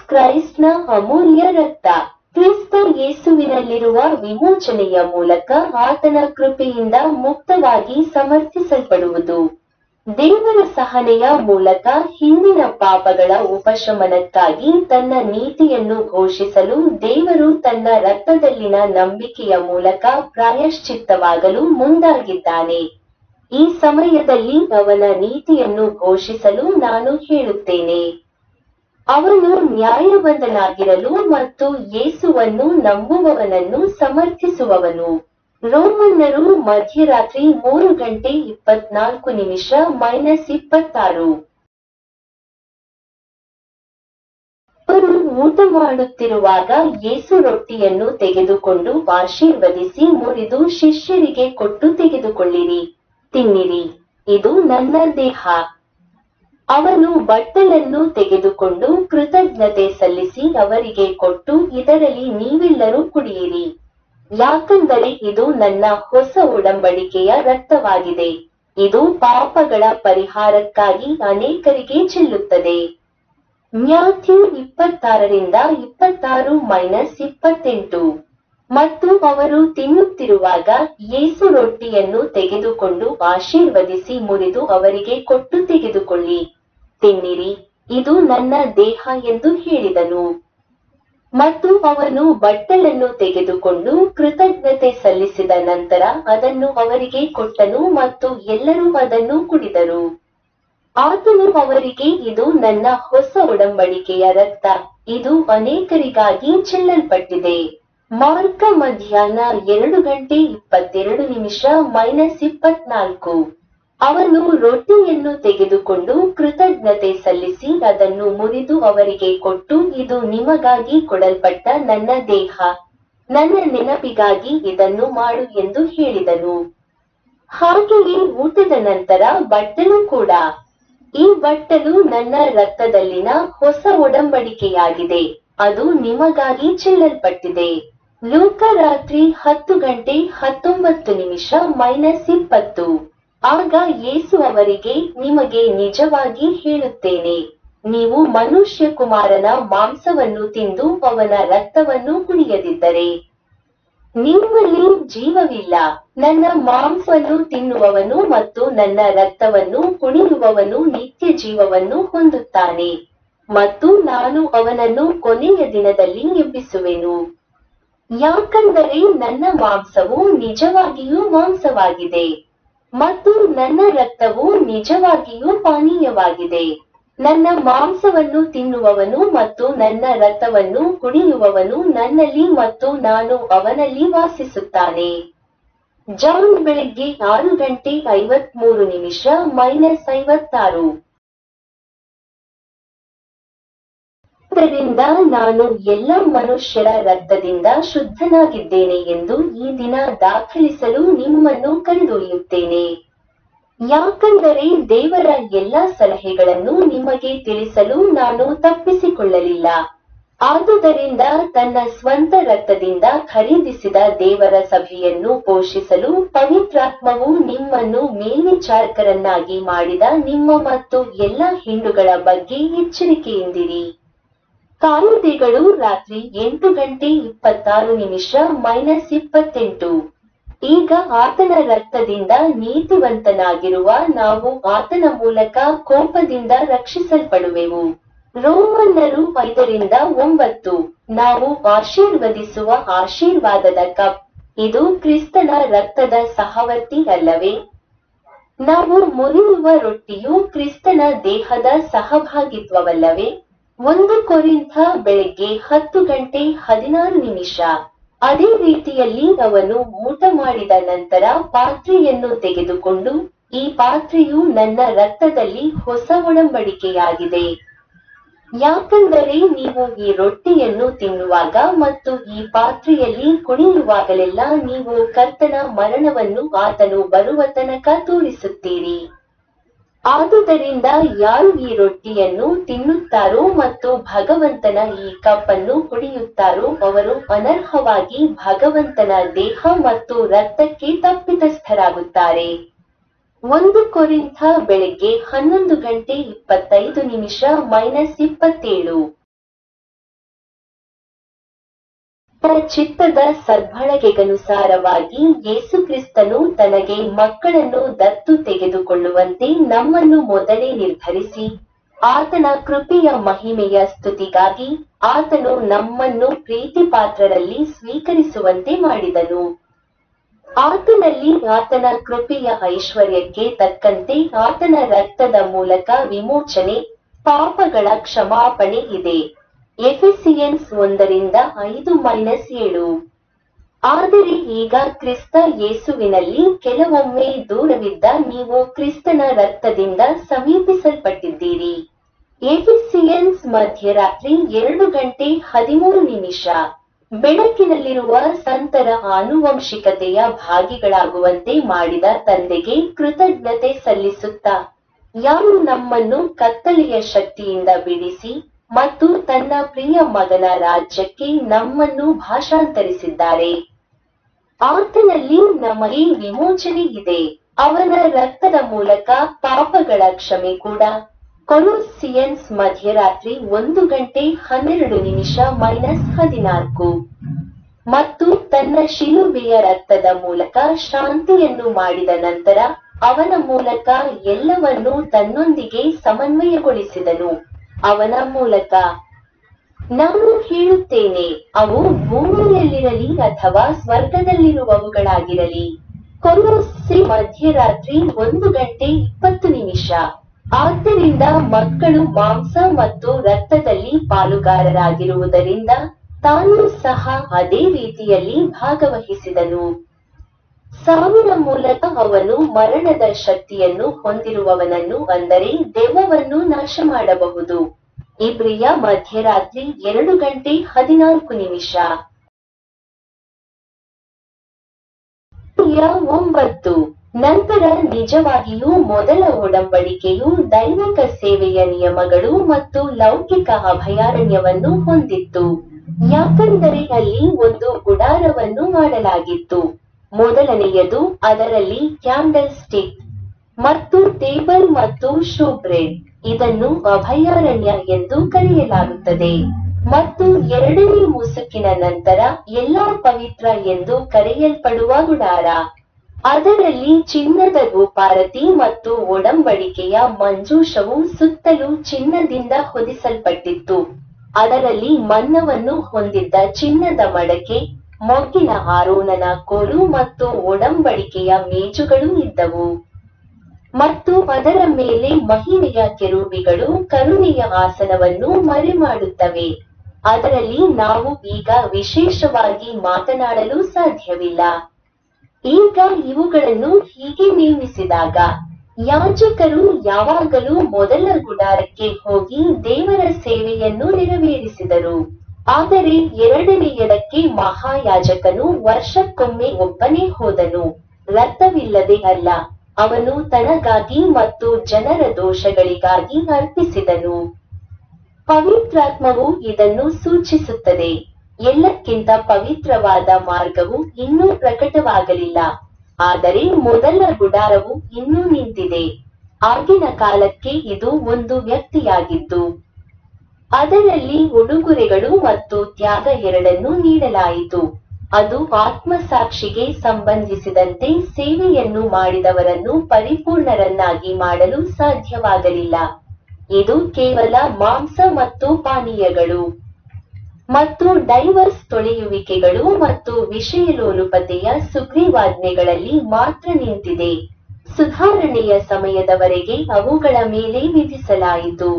ಕ್ರೈಸ್ಟ್ನ ಅಮೂಲ್ಯ ರಕ್ತ ಕ್ರಿಸ್ತ ಯೇಸುವಿನಲ್ಲಿರುವ ವಿಮೋಚನೆಯ ಮೂಲಕ ಆತನ ಕೃಪೆಯಿಂದ ಮುಕ್ತವಾಗಿ ಸಮರ್ಥಿಸಲ್ಪಡುವುದು ದೇವರ ಸಹನೆಯ ಮೂಲಕ ಹಿಂದಿನ ಪಾಪಗಳ ಉಪಶಮನಕ್ಕಾಗಿ ತನ್ನ ನೀತಿಯನ್ನು ಘೋಷಿಸಲು ದೇವರು ತನ್ನ ರಕ್ತದಲ್ಲಿನ ನಂಬಿಕೆಯ ಮೂಲಕ ಪ್ರಾಯಶ್ಚಿತ್ತವಾಗಲು ಮುಂದಾಗಿದ್ದಾನೆ ಈ ಸಮಯದಲ್ಲಿ ಅವನ ನೀತಿಯನ್ನು ಘೋಷಿಸಲು ನಾನು ಹೇಳುತ್ತೇನೆ ಅವನು ನ್ಯಾಯಬದ್ಧನಾಗಿರಲು ಮತ್ತು ಯೇಸುವನ್ನು ನಂಬುವವನನ್ನು ಸಮರ್ಥಿಸುವವನು ರೋಮನ್ನರು ಮಧ್ಯರಾತ್ರಿ ಮೂರು ಗಂಟೆ ಇಪ್ಪತ್ನಾಲ್ಕು ನಿಮಿಷ ಮೈನಸ್ ಇಪ್ಪತ್ತಾರು ಅವರು ಊಟ ಮಾಡುತ್ತಿರುವಾಗ ಯೇಸು ರೊಟ್ಟಿಯನ್ನು ತೆಗೆದುಕೊಂಡು ಆಶೀರ್ವದಿಸಿ ಮುರಿದು ಶಿಷ್ಯರಿಗೆ ಕೊಟ್ಟು ತೆಗೆದುಕೊಳ್ಳಿರಿ ತಿನ್ನಿರಿ ಇದು ನನ್ನ ದೇಹ ಅವನು ಬಟ್ಟಲನ್ನು ತೆಗೆದುಕೊಂಡು ಕೃತಜ್ಞತೆ ಸಲ್ಲಿಸಿ ಅವರಿಗೆ ಕೊಟ್ಟು ಇದರಲ್ಲಿ ನೀವೆಲ್ಲರೂ ಕುಡಿಯಿರಿ ಯಾಕಂದರೆ ಇದು ನನ್ನ ಹೊಸ ಒಡಂಬಡಿಕೆಯ ರಕ್ತವಾಗಿದೆ ಇದು ಪಾಪಗಳ ಪರಿಹಾರಕ್ಕಾಗಿ ಅನೇಕರಿಗೆ ಚೆಲ್ಲುತ್ತದೆ ಮ್ಯಾಥ್ಯೂ ಇಪ್ಪತ್ತಾರರಿಂದ ಇಪ್ಪತ್ತಾರು ಮೈನಸ್ ಇಪ್ಪತ್ತೆಂಟು ಮತ್ತು ಅವರು ತಿನ್ನುತ್ತಿರುವಾಗ ಯೇಸು ರೊಟ್ಟಿಯನ್ನು ತೆಗೆದುಕೊಂಡು ಆಶೀರ್ವದಿಸಿ ಮುರಿದು ಅವರಿಗೆ ಕೊಟ್ಟು ತೆಗೆದುಕೊಳ್ಳಿ ತಿನ್ನಿರಿ ಇದು ನನ್ನ ದೇಹ ಎಂದು ಹೇಳಿದನು ಮತ್ತು ಅವನು ಬಟ್ಟಲನ್ನು ತೆಗೆದುಕೊಂಡು ಕೃತಜ್ಞತೆ ಸಲ್ಲಿಸಿದ ನಂತರ ಅದನ್ನು ಅವರಿಗೆ ಕೊಟ್ಟನು ಮತ್ತು ಎಲ್ಲರೂ ಅದನ್ನು ಕುಡಿದರು ಆತನು ಅವರಿಗೆ ಇದು ನನ್ನ ಹೊಸ ಒಡಂಬಡಿಕೆಯ ರಕ್ತ ಇದು ಅನೇಕರಿಗಾಗಿ ಚೆಲ್ಲಲ್ಪಟ್ಟಿದೆ ಮಾರ್ಕ ಮಧ್ಯಾಹ್ನ ಎರಡು ಗಂಟೆ ಇಪ್ಪತ್ತೆರಡು ನಿಮಿಷ ಮೈನಸ್ ಇಪ್ಪತ್ನಾಲ್ಕು ಅವನು ರೊಟ್ಟಿಯನ್ನು ತೆಗೆದುಕೊಂಡು ಕೃತಜ್ಞತೆ ಸಲ್ಲಿಸಿ ಅದನ್ನು ಮುರಿದು ಅವರಿಗೆ ಕೊಟ್ಟು ಇದು ನಿಮಗಾಗಿ ಕೊಡಲ್ಪಟ್ಟ ನನ್ನ ದೇಹ ನನ್ನ ನೆನಪಿಗಾಗಿ ಇದನ್ನು ಮಾಡು ಎಂದು ಹೇಳಿದನು ಹಾಗೆಯೇ ಊಟದ ನಂತರ ಬಟ್ಟಲು ಕೂಡ ಈ ಬಟ್ಟಲು ನನ್ನ ರಕ್ತದಲ್ಲಿನ ಹೊಸ ಒಡಂಬಡಿಕೆಯಾಗಿದೆ ಅದು ನಿಮಗಾಗಿ ಚೆಲ್ಲಲ್ಪಟ್ಟಿದೆ ಲೋಕ ರಾತ್ರಿ ಹತ್ತು ಗಂಟೆ ಹತ್ತೊಂಬತ್ತು ನಿಮಿಷ ಮೈನಸ್ ಇಪ್ಪತ್ತು ಆಗ ಯೇಸು ಅವರಿಗೆ ನಿಮಗೆ ನಿಜವಾಗಿ ಹೇಳುತ್ತೇನೆ ನೀವು ಮನುಷ್ಯ ಕುಮಾರನ ಮಾಂಸವನ್ನು ತಿಂದು ಅವನ ರಕ್ತವನ್ನು ಕುಡಿಯದಿದ್ದರೆ ನಿಮ್ಮಲ್ಲಿ ಜೀವವಿಲ್ಲ ನನ್ನ ಮಾಂಸವನ್ನು ತಿನ್ನುವವನು ಮತ್ತು ನನ್ನ ರಕ್ತವನ್ನು ಕುಣಿಯುವವನು ನಿತ್ಯ ಜೀವವನ್ನು ಹೊಂದುತ್ತಾನೆ ಮತ್ತು ನಾನು ಅವನನ್ನು ಕೊನೆಯ ದಿನದಲ್ಲಿ ಎಬ್ಬಿಸುವೆನು ಯಾಕಂದರೆ ನನ್ನ ಮಾಂಸವು ನಿಜವಾಗಿಯೂ ಮಾಂಸವಾಗಿದೆ ಮತ್ತು ನನ್ನ ರಕ್ತವು ನಿಜವಾಗಿಯೂ ಪಾನೀಯವಾಗಿದೆ ನನ್ನ ಮಾಂಸವನ್ನು ತಿನ್ನುವವನು ಮತ್ತು ನನ್ನ ರಕ್ತವನ್ನು ಕುಡಿಯುವವನು ನನ್ನಲ್ಲಿ ಮತ್ತು ನಾನು ಅವನಲ್ಲಿ ವಾಸಿಸುತ್ತಾನೆ ಜಾನ್ ಬೆಳಗ್ಗೆ ಆರು ಗಂಟೆ ಐವತ್ಮೂರು ನಿಮಿಷ ಮೈನಸ್ ಐವತ್ತಾರು ಆದ್ದರಿಂದ ನಾನು ಎಲ್ಲ ಮನುಷ್ಯರ ರಕ್ತದಿಂದ ಶುದ್ಧನಾಗಿದ್ದೇನೆ ಎಂದು ಈ ದಿನ ದಾಖಲಿಸಲು ನಿಮ್ಮನ್ನು ಕರೆದೊಯ್ಯುತ್ತೇನೆ ಯಾಕಂದರೆ ದೇವರ ಎಲ್ಲಾ ಸಲಹೆಗಳನ್ನು ನಿಮಗೆ ತಿಳಿಸಲು ನಾನು ತಪ್ಪಿಸಿಕೊಳ್ಳಲಿಲ್ಲ ಆದುದರಿಂದ ತನ್ನ ಸ್ವಂತ ರಕ್ತದಿಂದ ಖರೀದಿಸಿದ ದೇವರ ಸಭೆಯನ್ನು ಪೋಷಿಸಲು ಪವಿತ್ರಾತ್ಮವು ನಿಮ್ಮನ್ನು ಮೇಲ್ವಿಚಾರಕರನ್ನಾಗಿ ಮಾಡಿದ ನಿಮ್ಮ ಮತ್ತು ಎಲ್ಲ ಹಿಂಡುಗಳ ಬಗ್ಗೆ ಎಚ್ಚರಿಕೆಯಿಂದಿರಿ ಕಾಯಿದೆಗಳು ರಾತ್ರಿ ಎಂಟು ಗಂಟೆ ಇಪ್ಪತ್ತಾರು ನಿಮಿಷ ಮೈನಸ್ ಇಪ್ಪತ್ತೆಂಟು ಈಗ ಆತನ ರಕ್ತದಿಂದ ನೀತಿವಂತನಾಗಿರುವ ನಾವು ಆತನ ಮೂಲಕ ಕೋಪದಿಂದ ರಕ್ಷಿಸಲ್ಪಡುವೆವು ರೋಮನ್ನರು ಐದರಿಂದ ಒಂಬತ್ತು ನಾವು ಆಶೀರ್ವದಿಸುವ ಆಶೀರ್ವಾದದ ಕಪ್ ಇದು ಕ್ರಿಸ್ತನ ರಕ್ತದ ಸಹವರ್ತಿ ಅಲ್ಲವೇ ನಾವು ಮುರಿಯುವ ರೊಟ್ಟಿಯು ಕ್ರಿಸ್ತನ ದೇಹದ ಸಹಭಾಗಿತ್ವವಲ್ಲವೇ ಒಂದು ಕೊರಿಂಥ ಬೆಳಗ್ಗೆ ಹತ್ತು ಗಂಟೆ ಹದಿನಾರು ನಿಮಿಷ ಅದೇ ರೀತಿಯಲ್ಲಿ ಅವನು ಊಟ ಮಾಡಿದ ನಂತರ ಪಾತ್ರೆಯನ್ನು ತೆಗೆದುಕೊಂಡು ಈ ಪಾತ್ರೆಯು ನನ್ನ ರಕ್ತದಲ್ಲಿ ಹೊಸ ಒಡಂಬಡಿಕೆಯಾಗಿದೆ ಯಾಕಂದರೆ ನೀವು ಈ ರೊಟ್ಟಿಯನ್ನು ತಿನ್ನುವಾಗ ಮತ್ತು ಈ ಪಾತ್ರೆಯಲ್ಲಿ ಕುಣಿಯುವಾಗಲೆಲ್ಲ ನೀವು ಕರ್ತನ ಮರಣವನ್ನು ಆತನು ಬರುವ ತನಕ ತೋರಿಸುತ್ತೀರಿ ಆದುದರಿಂದ ಯಾರು ಈ ರೊಟ್ಟಿಯನ್ನು ತಿನ್ನುತ್ತಾರೋ ಮತ್ತು ಭಗವಂತನ ಈ ಕಪ್ಪನ್ನು ಕುಡಿಯುತ್ತಾರೋ ಅವರು ಅನರ್ಹವಾಗಿ ಭಗವಂತನ ದೇಹ ಮತ್ತು ರಕ್ತಕ್ಕೆ ತಪ್ಪಿತಸ್ಥರಾಗುತ್ತಾರೆ ಒಂದು ಕೊರಿಂಥ ಬೆಳಗ್ಗೆ ಹನ್ನೊಂದು ಗಂಟೆ ಇಪ್ಪತ್ತೈದು ನಿಮಿಷ ಮೈನಸ್ ಇಪ್ಪತ್ತೇಳು ತನ್ನ ಚಿತ್ತದ ಸದ್ಬಳಕೆಗನುಸಾರವಾಗಿ ಯೇಸುಕ್ರಿಸ್ತನು ತನಗೆ ಮಕ್ಕಳನ್ನು ದತ್ತು ತೆಗೆದುಕೊಳ್ಳುವಂತೆ ನಮ್ಮನ್ನು ಮೊದಲೇ ನಿರ್ಧರಿಸಿ ಆತನ ಕೃಪೆಯ ಮಹಿಮೆಯ ಸ್ತುತಿಗಾಗಿ ಆತನು ನಮ್ಮನ್ನು ಪ್ರೀತಿಪಾತ್ರರಲ್ಲಿ ಸ್ವೀಕರಿಸುವಂತೆ ಮಾಡಿದನು ಆತನಲ್ಲಿ ಆತನ ಕೃಪೆಯ ಐಶ್ವರ್ಯಕ್ಕೆ ತಕ್ಕಂತೆ ಆತನ ರಕ್ತದ ಮೂಲಕ ವಿಮೋಚನೆ ಪಾಪಗಳ ಕ್ಷಮಾಪಣೆ ಇದೆ ಎಫೆಸಿಯನ್ಸ್ ಒಂದರಿಂದ ಐದು ಮೈನಸ್ ಏಳು ಆದರೆ ಈಗ ಕ್ರಿಸ್ತ ಯೇಸುವಿನಲ್ಲಿ ಕೆಲವೊಮ್ಮೆ ದೂರವಿದ್ದ ನೀವು ಕ್ರಿಸ್ತನ ರಕ್ತದಿಂದ ಸಮೀಪಿಸಲ್ಪಟ್ಟಿದ್ದೀರಿ ಎಫಿಸಿಯನ್ಸ್ ಮಧ್ಯರಾತ್ರಿ ಎರಡು ಗಂಟೆ ಹದಿಮೂರು ನಿಮಿಷ ಬೆಳಕಿನಲ್ಲಿರುವ ಸಂತರ ಆನುವಂಶಿಕತೆಯ ಭಾಗಿಗಳಾಗುವಂತೆ ಮಾಡಿದ ತಂದೆಗೆ ಕೃತಜ್ಞತೆ ಸಲ್ಲಿಸುತ್ತಾ ಯಾರು ನಮ್ಮನ್ನು ಕತ್ತಲೆಯ ಶಕ್ತಿಯಿಂದ ಬಿಡಿಸಿ ಮತ್ತು ತನ್ನ ಪ್ರಿಯ ಮಗನ ರಾಜ್ಯಕ್ಕೆ ನಮ್ಮನ್ನು ಭಾಷಾಂತರಿಸಿದ್ದಾರೆ ಆತನಲ್ಲಿ ನಮಗೆ ವಿಮೋಚನೆ ಇದೆ ಅವನ ರಕ್ತದ ಮೂಲಕ ಪಾಪಗಳ ಕ್ಷಮೆ ಕೂಡ ಕೊಲೋಸಿಯನ್ಸ್ ಮಧ್ಯರಾತ್ರಿ ಒಂದು ಗಂಟೆ ಹನ್ನೆರಡು ನಿಮಿಷ ಮೈನಸ್ ಹದಿನಾಲ್ಕು ಮತ್ತು ತನ್ನ ಶಿಲುಬೆಯ ರಕ್ತದ ಮೂಲಕ ಶಾಂತಿಯನ್ನು ಮಾಡಿದ ನಂತರ ಅವನ ಮೂಲಕ ಎಲ್ಲವನ್ನೂ ತನ್ನೊಂದಿಗೆ ಸಮನ್ವಯಗೊಳಿಸಿದನು ಅವನ ಮೂಲಕ ನಾನು ಹೇಳುತ್ತೇನೆ ಅವು ಭೂಮಿಯಲ್ಲಿರಲಿ ಅಥವಾ ಸ್ವರ್ಗದಲ್ಲಿರುವವುಗಳಾಗಿರಲಿ ಕೊಲೋಸಿ ಮಧ್ಯರಾತ್ರಿ ಒಂದು ಗಂಟೆ ಇಪ್ಪತ್ತು ನಿಮಿಷ ಆದ್ದರಿಂದ ಮಕ್ಕಳು ಮಾಂಸ ಮತ್ತು ರಕ್ತದಲ್ಲಿ ಪಾಲುಗಾರರಾಗಿರುವುದರಿಂದ ತಾನು ಸಹ ಅದೇ ರೀತಿಯಲ್ಲಿ ಭಾಗವಹಿಸಿದನು ಸಾವಿನ ಮೂಲಕ ಅವನು ಮರಣದ ಶಕ್ತಿಯನ್ನು ಹೊಂದಿರುವವನನ್ನು ಅಂದರೆ ದೆವ್ವವನ್ನು ನಾಶ ಮಾಡಬಹುದು ಇಬ್ರಿಯ ಮಧ್ಯರಾತ್ರಿ ಎರಡು ಗಂಟೆ ಹದಿನಾಲ್ಕು ನಿಮಿಷ ಒಂಬತ್ತು ನಂತರ ನಿಜವಾಗಿಯೂ ಮೊದಲ ಒಡಂಬಡಿಕೆಯು ದೈವಿಕ ಸೇವೆಯ ನಿಯಮಗಳು ಮತ್ತು ಲೌಕಿಕ ಅಭಯಾರಣ್ಯವನ್ನು ಹೊಂದಿತ್ತು ಯಾಕಂದರೆ ಅಲ್ಲಿ ಒಂದು ಗುಡಾರವನ್ನು ಮಾಡಲಾಗಿತ್ತು ಮೊದಲನೆಯದು ಅದರಲ್ಲಿ ಕ್ಯಾಂಡಲ್ ಸ್ಟಿಕ್ ಮತ್ತು ಟೇಬಲ್ ಮತ್ತು ಶೂ ಬ್ರೆಡ್ ಇದನ್ನು ಅಭಯಾರಣ್ಯ ಎಂದು ಕರೆಯಲಾಗುತ್ತದೆ ಮತ್ತು ಎರಡನೇ ಮುಸುಕಿನ ನಂತರ ಎಲ್ಲಾ ಪವಿತ್ರ ಎಂದು ಕರೆಯಲ್ಪಡುವ ಗುಡಾರ ಅದರಲ್ಲಿ ಚಿನ್ನದ ಧೂಪಾರತಿ ಮತ್ತು ಒಡಂಬಡಿಕೆಯ ಮಂಜೂಷವು ಸುತ್ತಲೂ ಚಿನ್ನದಿಂದ ಹೊದಿಸಲ್ಪಟ್ಟಿತ್ತು ಅದರಲ್ಲಿ ಮನ್ನವನ್ನು ಹೊಂದಿದ್ದ ಚಿನ್ನದ ಮಡಕೆ ಮೊಗ್ಗಿನ ಆರೋನನ ಕೋಲು ಮತ್ತು ಒಡಂಬಡಿಕೆಯ ಮೇಜುಗಳು ಇದ್ದವು ಮತ್ತು ಅದರ ಮೇಲೆ ಮಹಿಮೆಯ ಕೆರೂಬಿಗಳು ಕರುಣೆಯ ಆಸನವನ್ನು ಮರೆಮಾಡುತ್ತವೆ ಅದರಲ್ಲಿ ನಾವು ಈಗ ವಿಶೇಷವಾಗಿ ಮಾತನಾಡಲು ಸಾಧ್ಯವಿಲ್ಲ ಈಗ ಇವುಗಳನ್ನು ಹೀಗೆ ನೇಮಿಸಿದಾಗ ಯಾಜಕರು ಯಾವಾಗಲೂ ಮೊದಲ ಗುಡಾರಕ್ಕೆ ಹೋಗಿ ದೇವರ ಸೇವೆಯನ್ನು ನೆರವೇರಿಸಿದರು ಆದರೆ ಎರಡನೆಯದಕ್ಕೆ ಮಹಾಯಾಜಕನು ವರ್ಷಕ್ಕೊಮ್ಮೆ ಒಬ್ಬನೇ ಹೋದನು ರಕ್ತವಿಲ್ಲದೆ ಅಲ್ಲ ಅವನು ತನಗಾಗಿ ಮತ್ತು ಜನರ ದೋಷಗಳಿಗಾಗಿ ಅರ್ಪಿಸಿದನು ಪವಿತ್ರಾತ್ಮವು ಇದನ್ನು ಸೂಚಿಸುತ್ತದೆ ಎಲ್ಲಕ್ಕಿಂತ ಪವಿತ್ರವಾದ ಮಾರ್ಗವು ಇನ್ನೂ ಪ್ರಕಟವಾಗಲಿಲ್ಲ ಆದರೆ ಮೊದಲ ಗುಡಾರವು ಇನ್ನೂ ನಿಂತಿದೆ ಆಗಿನ ಕಾಲಕ್ಕೆ ಇದು ಒಂದು ವ್ಯಕ್ತಿಯಾಗಿದ್ದು ಅದರಲ್ಲಿ ಉಡುಗೊರೆಗಳು ಮತ್ತು ತ್ಯಾಗ ಎರಡನ್ನೂ ನೀಡಲಾಯಿತು ಅದು ಆತ್ಮಸಾಕ್ಷಿಗೆ ಸಂಬಂಧಿಸಿದಂತೆ ಸೇವೆಯನ್ನು ಮಾಡಿದವರನ್ನು ಪರಿಪೂರ್ಣರನ್ನಾಗಿ ಮಾಡಲು ಸಾಧ್ಯವಾಗಲಿಲ್ಲ ಇದು ಕೇವಲ ಮಾಂಸ ಮತ್ತು ಪಾನೀಯಗಳು ಮತ್ತು ಡೈವರ್ಸ್ ತೊಳೆಯುವಿಕೆಗಳು ಮತ್ತು ವಿಷಯಲೋಲುಪತೆಯ ಸುಗ್ರೀವಾಜ್ಞೆಗಳಲ್ಲಿ ಮಾತ್ರ ನಿಂತಿದೆ ಸುಧಾರಣೆಯ ಸಮಯದವರೆಗೆ ಅವುಗಳ ಮೇಲೆ ವಿಧಿಸಲಾಯಿತು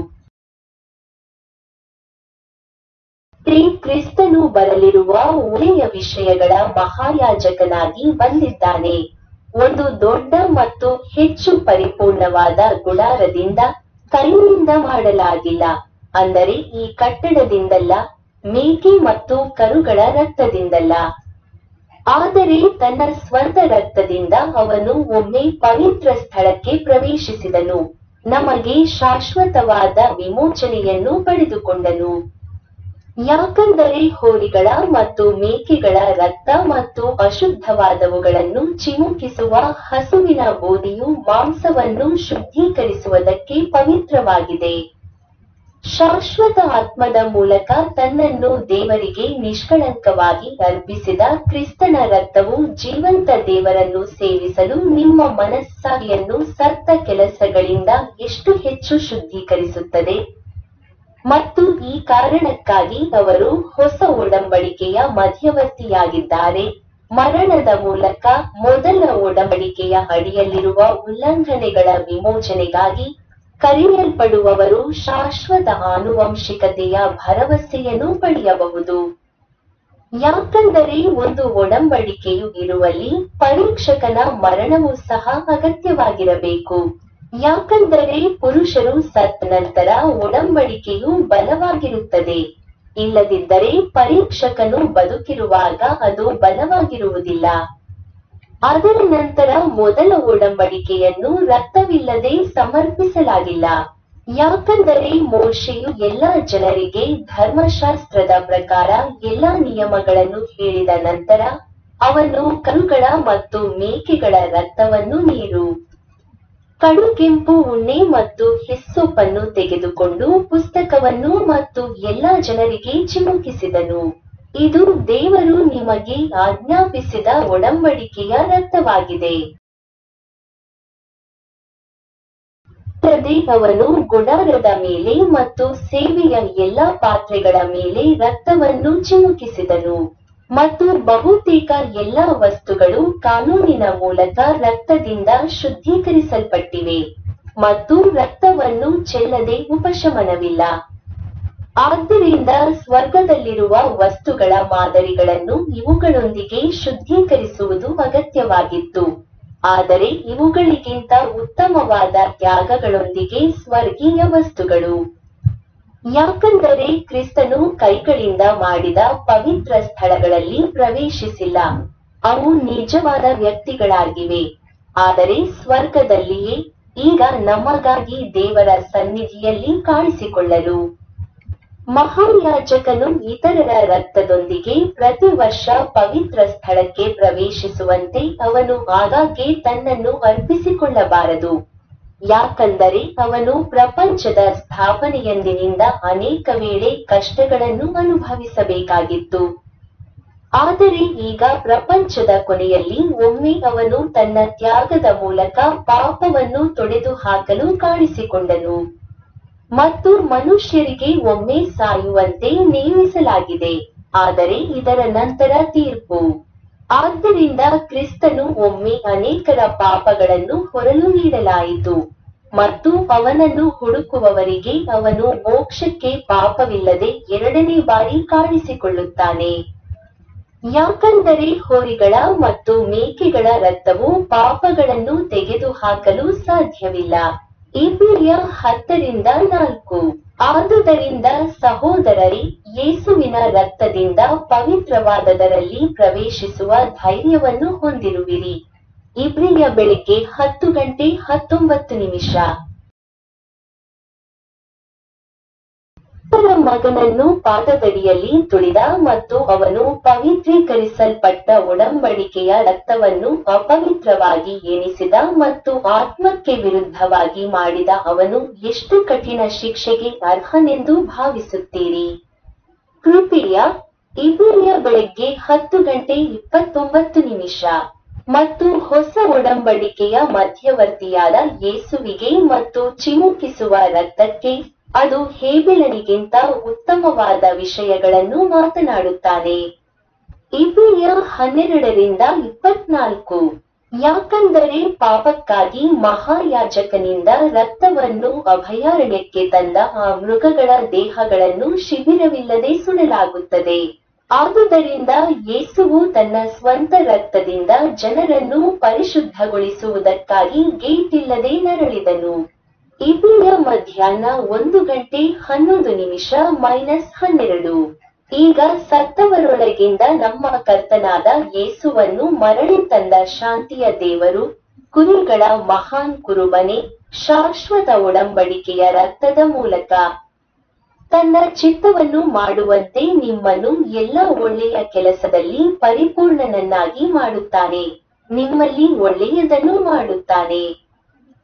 ಶ್ರೀ ಕ್ರಿಸ್ತನು ಬರಲಿರುವ ಒಳ್ಳೆಯ ವಿಷಯಗಳ ಮಹಾಯಾಜಕನಾಗಿ ಬಂದಿದ್ದಾನೆ ಒಂದು ದೊಡ್ಡ ಮತ್ತು ಹೆಚ್ಚು ಪರಿಪೂರ್ಣವಾದ ಗುಡಾರದಿಂದ ಕೈಯಿಂದ ಮಾಡಲಾಗಿಲ್ಲ ಅಂದರೆ ಈ ಕಟ್ಟಡದಿಂದಲ್ಲ ಮೇಕೆ ಮತ್ತು ಕರುಗಳ ರಕ್ತದಿಂದಲ್ಲ ಆದರೆ ತನ್ನ ಸ್ವಂತ ರಕ್ತದಿಂದ ಅವನು ಒಮ್ಮೆ ಪವಿತ್ರ ಸ್ಥಳಕ್ಕೆ ಪ್ರವೇಶಿಸಿದನು ನಮಗೆ ಶಾಶ್ವತವಾದ ವಿಮೋಚನೆಯನ್ನು ಪಡೆದುಕೊಂಡನು ಯಾಕಂದರೆ ಹೋರಿಗಳ ಮತ್ತು ಮೇಕೆಗಳ ರಕ್ತ ಮತ್ತು ಅಶುದ್ಧವಾದವುಗಳನ್ನು ಚಿಮುಕಿಸುವ ಹಸುವಿನ ಬೋಧಿಯು ಮಾಂಸವನ್ನು ಶುದ್ಧೀಕರಿಸುವುದಕ್ಕೆ ಪವಿತ್ರವಾಗಿದೆ ಶಾಶ್ವತ ಆತ್ಮದ ಮೂಲಕ ತನ್ನನ್ನು ದೇವರಿಗೆ ನಿಷ್ಕಳಂಕವಾಗಿ ಅರ್ಪಿಸಿದ ಕ್ರಿಸ್ತನ ರಕ್ತವು ಜೀವಂತ ದೇವರನ್ನು ಸೇವಿಸಲು ನಿಮ್ಮ ಮನಸ್ಸಾಗಿಯನ್ನು ಸತ್ತ ಕೆಲಸಗಳಿಂದ ಎಷ್ಟು ಹೆಚ್ಚು ಶುದ್ಧೀಕರಿಸುತ್ತದೆ ಮತ್ತು ಈ ಕಾರಣಕ್ಕಾಗಿ ಅವರು ಹೊಸ ಒಡಂಬಡಿಕೆಯ ಮಧ್ಯವರ್ತಿಯಾಗಿದ್ದಾರೆ ಮರಣದ ಮೂಲಕ ಮೊದಲ ಒಡಂಬಡಿಕೆಯ ಅಡಿಯಲ್ಲಿರುವ ಉಲ್ಲಂಘನೆಗಳ ವಿಮೋಚನೆಗಾಗಿ ಕರೆಯಲ್ಪಡುವವರು ಶಾಶ್ವತ ಆನುವಂಶಿಕತೆಯ ಭರವಸೆಯನ್ನು ಪಡೆಯಬಹುದು ಯಾಕಂದರೆ ಒಂದು ಒಡಂಬಡಿಕೆಯು ಇರುವಲ್ಲಿ ಪರೀಕ್ಷಕನ ಮರಣವೂ ಸಹ ಅಗತ್ಯವಾಗಿರಬೇಕು ಯಾಕಂದರೆ ಪುರುಷರು ಸತ್ತ ನಂತರ ಒಡಂಬಡಿಕೆಯು ಬಲವಾಗಿರುತ್ತದೆ ಇಲ್ಲದಿದ್ದರೆ ಪರೀಕ್ಷಕನು ಬದುಕಿರುವಾಗ ಅದು ಬಲವಾಗಿರುವುದಿಲ್ಲ ಅದರ ನಂತರ ಮೊದಲ ಒಡಂಬಡಿಕೆಯನ್ನು ರಕ್ತವಿಲ್ಲದೆ ಸಮರ್ಪಿಸಲಾಗಿಲ್ಲ ಯಾಕಂದರೆ ಮೋಶೆಯು ಎಲ್ಲಾ ಜನರಿಗೆ ಧರ್ಮಶಾಸ್ತ್ರದ ಪ್ರಕಾರ ಎಲ್ಲಾ ನಿಯಮಗಳನ್ನು ಹೇಳಿದ ನಂತರ ಅವನು ಕರುಗಳ ಮತ್ತು ಮೇಕೆಗಳ ರಕ್ತವನ್ನು ನೀರು ಕಡು ಕೆಂಪು ಉಣ್ಣೆ ಮತ್ತು ಹಿಸ್ಸೋಪನ್ನು ತೆಗೆದುಕೊಂಡು ಪುಸ್ತಕವನ್ನು ಮತ್ತು ಎಲ್ಲಾ ಜನರಿಗೆ ಚಿಮುಕಿಸಿದನು ಇದು ದೇವರು ನಿಮಗೆ ಆಜ್ಞಾಪಿಸಿದ ಒಡಂಬಡಿಕೆಯ ರಕ್ತವಾಗಿದೆ ಅಲ್ಲದೆ ಅವನು ಗುಡಾರದ ಮೇಲೆ ಮತ್ತು ಸೇವೆಯ ಎಲ್ಲಾ ಪಾತ್ರೆಗಳ ಮೇಲೆ ರಕ್ತವನ್ನು ಚಿಮುಕಿಸಿದನು ಮತ್ತು ಬಹುತೇಕ ಎಲ್ಲಾ ವಸ್ತುಗಳು ಕಾನೂನಿನ ಮೂಲಕ ರಕ್ತದಿಂದ ಶುದ್ಧೀಕರಿಸಲ್ಪಟ್ಟಿವೆ ಮತ್ತು ರಕ್ತವನ್ನು ಚೆಲ್ಲದೆ ಉಪಶಮನವಿಲ್ಲ ಆದ್ದರಿಂದ ಸ್ವರ್ಗದಲ್ಲಿರುವ ವಸ್ತುಗಳ ಮಾದರಿಗಳನ್ನು ಇವುಗಳೊಂದಿಗೆ ಶುದ್ಧೀಕರಿಸುವುದು ಅಗತ್ಯವಾಗಿತ್ತು ಆದರೆ ಇವುಗಳಿಗಿಂತ ಉತ್ತಮವಾದ ತ್ಯಾಗಗಳೊಂದಿಗೆ ಸ್ವರ್ಗೀಯ ವಸ್ತುಗಳು ಯಾಕಂದರೆ ಕ್ರಿಸ್ತನು ಕೈಗಳಿಂದ ಮಾಡಿದ ಪವಿತ್ರ ಸ್ಥಳಗಳಲ್ಲಿ ಪ್ರವೇಶಿಸಿಲ್ಲ ಅವು ನಿಜವಾದ ವ್ಯಕ್ತಿಗಳಾಗಿವೆ ಆದರೆ ಸ್ವರ್ಗದಲ್ಲಿಯೇ ಈಗ ನಮಗಾಗಿ ದೇವರ ಸನ್ನಿಧಿಯಲ್ಲಿ ಕಾಣಿಸಿಕೊಳ್ಳಲು ಮಹಾಯಾಜಕನು ಇತರರ ರಕ್ತದೊಂದಿಗೆ ಪ್ರತಿ ವರ್ಷ ಪವಿತ್ರ ಸ್ಥಳಕ್ಕೆ ಪ್ರವೇಶಿಸುವಂತೆ ಅವನು ಆಗಾಗ್ಗೆ ತನ್ನನ್ನು ಅರ್ಪಿಸಿಕೊಳ್ಳಬಾರದು ಯಾಕಂದರೆ ಅವನು ಪ್ರಪಂಚದ ಸ್ಥಾಪನೆಯಂದಿನಿಂದ ಅನೇಕ ವೇಳೆ ಕಷ್ಟಗಳನ್ನು ಅನುಭವಿಸಬೇಕಾಗಿತ್ತು ಆದರೆ ಈಗ ಪ್ರಪಂಚದ ಕೊನೆಯಲ್ಲಿ ಒಮ್ಮೆ ಅವನು ತನ್ನ ತ್ಯಾಗದ ಮೂಲಕ ಪಾಪವನ್ನು ತೊಡೆದು ಹಾಕಲು ಕಾಣಿಸಿಕೊಂಡನು ಮತ್ತು ಮನುಷ್ಯರಿಗೆ ಒಮ್ಮೆ ಸಾಯುವಂತೆ ನೇಮಿಸಲಾಗಿದೆ ಆದರೆ ಇದರ ನಂತರ ತೀರ್ಪು ಆದ್ದರಿಂದ ಕ್ರಿಸ್ತನು ಒಮ್ಮೆ ಅನೇಕರ ಪಾಪಗಳನ್ನು ಹೊರಲು ನೀಡಲಾಯಿತು ಮತ್ತು ಅವನನ್ನು ಹುಡುಕುವವರಿಗೆ ಅವನು ಮೋಕ್ಷಕ್ಕೆ ಪಾಪವಿಲ್ಲದೆ ಎರಡನೇ ಬಾರಿ ಕಾಣಿಸಿಕೊಳ್ಳುತ್ತಾನೆ ಯಾಕಂದರೆ ಹೋರಿಗಳ ಮತ್ತು ಮೇಕೆಗಳ ರಕ್ತವು ಪಾಪಗಳನ್ನು ತೆಗೆದುಹಾಕಲು ಸಾಧ್ಯವಿಲ್ಲ ಇಬ್ರಿಯ ಹತ್ತರಿಂದ ನಾಲ್ಕು ಆದುದರಿಂದ ಸಹೋದರರೇ ಯೇಸುವಿನ ರಕ್ತದಿಂದ ಪವಿತ್ರವಾದದರಲ್ಲಿ ಪ್ರವೇಶಿಸುವ ಧೈರ್ಯವನ್ನು ಹೊಂದಿರುವಿರಿ ಇಬ್ರಿಯ ಬೆಳಿಗ್ಗೆ ಹತ್ತು ಗಂಟೆ ಹತ್ತೊಂಬತ್ತು ನಿಮಿಷ ಅವರ ಮಗನನ್ನು ಪಾದದಡಿಯಲ್ಲಿ ತುಳಿದ ಮತ್ತು ಅವನು ಪವಿತ್ರೀಕರಿಸಲ್ಪಟ್ಟ ಒಡಂಬಡಿಕೆಯ ರಕ್ತವನ್ನು ಅಪವಿತ್ರವಾಗಿ ಎಣಿಸಿದ ಮತ್ತು ಆತ್ಮಕ್ಕೆ ವಿರುದ್ಧವಾಗಿ ಮಾಡಿದ ಅವನು ಎಷ್ಟು ಕಠಿಣ ಶಿಕ್ಷೆಗೆ ಅರ್ಹನೆಂದು ಭಾವಿಸುತ್ತೀರಿ ಕೃಪೆಯ ಇಬ್ರಿಯ ಬೆಳಗ್ಗೆ ಹತ್ತು ಗಂಟೆ ಇಪ್ಪತ್ತೊಂಬತ್ತು ನಿಮಿಷ ಮತ್ತು ಹೊಸ ಒಡಂಬಡಿಕೆಯ ಮಧ್ಯವರ್ತಿಯಾದ ಯೇಸುವಿಗೆ ಮತ್ತು ಚಿಮುಕಿಸುವ ರಕ್ತಕ್ಕೆ ಅದು ಹೇಬೆಲನಿಗಿಂತ ಉತ್ತಮವಾದ ವಿಷಯಗಳನ್ನು ಮಾತನಾಡುತ್ತಾನೆ ಇಬ್ರಿಯ ಹನ್ನೆರಡರಿಂದ ಇಪ್ಪತ್ನಾಲ್ಕು ಯಾಕಂದರೆ ಪಾಪಕ್ಕಾಗಿ ಮಹಾಯಾಜಕನಿಂದ ರಕ್ತವನ್ನು ಅಭಯಾರಣ್ಯಕ್ಕೆ ತಂದ ಆ ಮೃಗಗಳ ದೇಹಗಳನ್ನು ಶಿಬಿರವಿಲ್ಲದೆ ಸುಡಲಾಗುತ್ತದೆ ಆದುದರಿಂದ ಯೇಸುವು ತನ್ನ ಸ್ವಂತ ರಕ್ತದಿಂದ ಜನರನ್ನು ಪರಿಶುದ್ಧಗೊಳಿಸುವುದಕ್ಕಾಗಿ ಗೇಟ್ ಇಲ್ಲದೆ ನರಳಿದನು ಇಬ್ರಿಯ ಮಧ್ಯಾಹ್ನ ಒಂದು ಗಂಟೆ ಹನ್ನೊಂದು ನಿಮಿಷ ಮೈನಸ್ ಹನ್ನೆರಡು ಈಗ ಸತ್ತವರೊಳಗಿಂದ ನಮ್ಮ ಕರ್ತನಾದ ಯೇಸುವನ್ನು ಮರಳಿ ತಂದ ಶಾಂತಿಯ ದೇವರು ಕುರಿಗಳ ಮಹಾನ್ ಕುರುಬನೆ ಶಾಶ್ವತ ಒಡಂಬಡಿಕೆಯ ರಕ್ತದ ಮೂಲಕ ತನ್ನ ಚಿತ್ತವನ್ನು ಮಾಡುವಂತೆ ನಿಮ್ಮನ್ನು ಎಲ್ಲ ಒಳ್ಳೆಯ ಕೆಲಸದಲ್ಲಿ ಪರಿಪೂರ್ಣನನ್ನಾಗಿ ಮಾಡುತ್ತಾನೆ ನಿಮ್ಮಲ್ಲಿ ಒಳ್ಳೆಯದನ್ನು ಮಾಡುತ್ತಾನೆ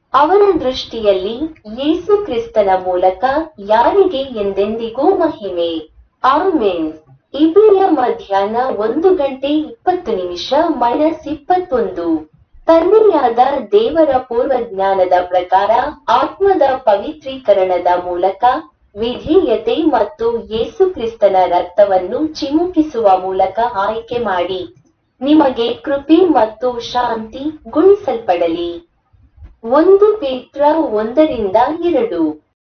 ಅವರ ದೃಷ್ಟಿಯಲ್ಲಿ ಯೇಸು ಕ್ರಿಸ್ತನ ಮೂಲಕ ಯಾರಿಗೆ ಎಂದೆಂದಿಗೂ ಮಹಿಮೆ ಆಮೇನ್ ಇಬ್ರಿಯ ಮಧ್ಯಾಹ್ನ ಒಂದು ಗಂಟೆ ಇಪ್ಪತ್ತು ನಿಮಿಷ ಮೈನಸ್ ಇಪ್ಪತ್ತೊಂದು ತಂದೆಯಾದ ದೇವರ ಪೂರ್ವಜ್ಞಾನದ ಪ್ರಕಾರ ಆತ್ಮದ ಪವಿತ್ರೀಕರಣದ ಮೂಲಕ ವಿಧೇಯತೆ ಮತ್ತು ಯೇಸು ಕ್ರಿಸ್ತನ ರಕ್ತವನ್ನು ಚಿಮುಕಿಸುವ ಮೂಲಕ ಆಯ್ಕೆ ಮಾಡಿ ನಿಮಗೆ ಕೃಪೆ ಮತ್ತು ಶಾಂತಿ ಗುಣಿಸಲ್ಪಡಲಿ ಒಂದು ಪೇತ್ರ ಒಂದರಿಂದ ಎರಡು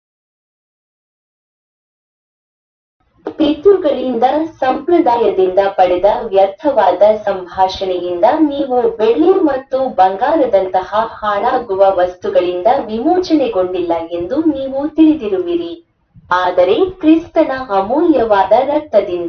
ಪಿತೃಗಳಿಂದ ಸಂಪ್ರದಾಯದಿಂದ ಪಡೆದ ವ್ಯರ್ಥವಾದ ಸಂಭಾಷಣೆಯಿಂದ ನೀವು ಬೆಳ್ಳಿ ಮತ್ತು ಬಂಗಾರದಂತಹ ಹಾಳಾಗುವ ವಸ್ತುಗಳಿಂದ ವಿಮೋಚನೆಗೊಂಡಿಲ್ಲ ಎಂದು ನೀವು ತಿಳಿದಿರುವಿರಿ ಆದರೆ ಕ್ರಿಸ್ತನ ಅಮೂಲ್ಯವಾದ ರಕ್ತದಿಂದ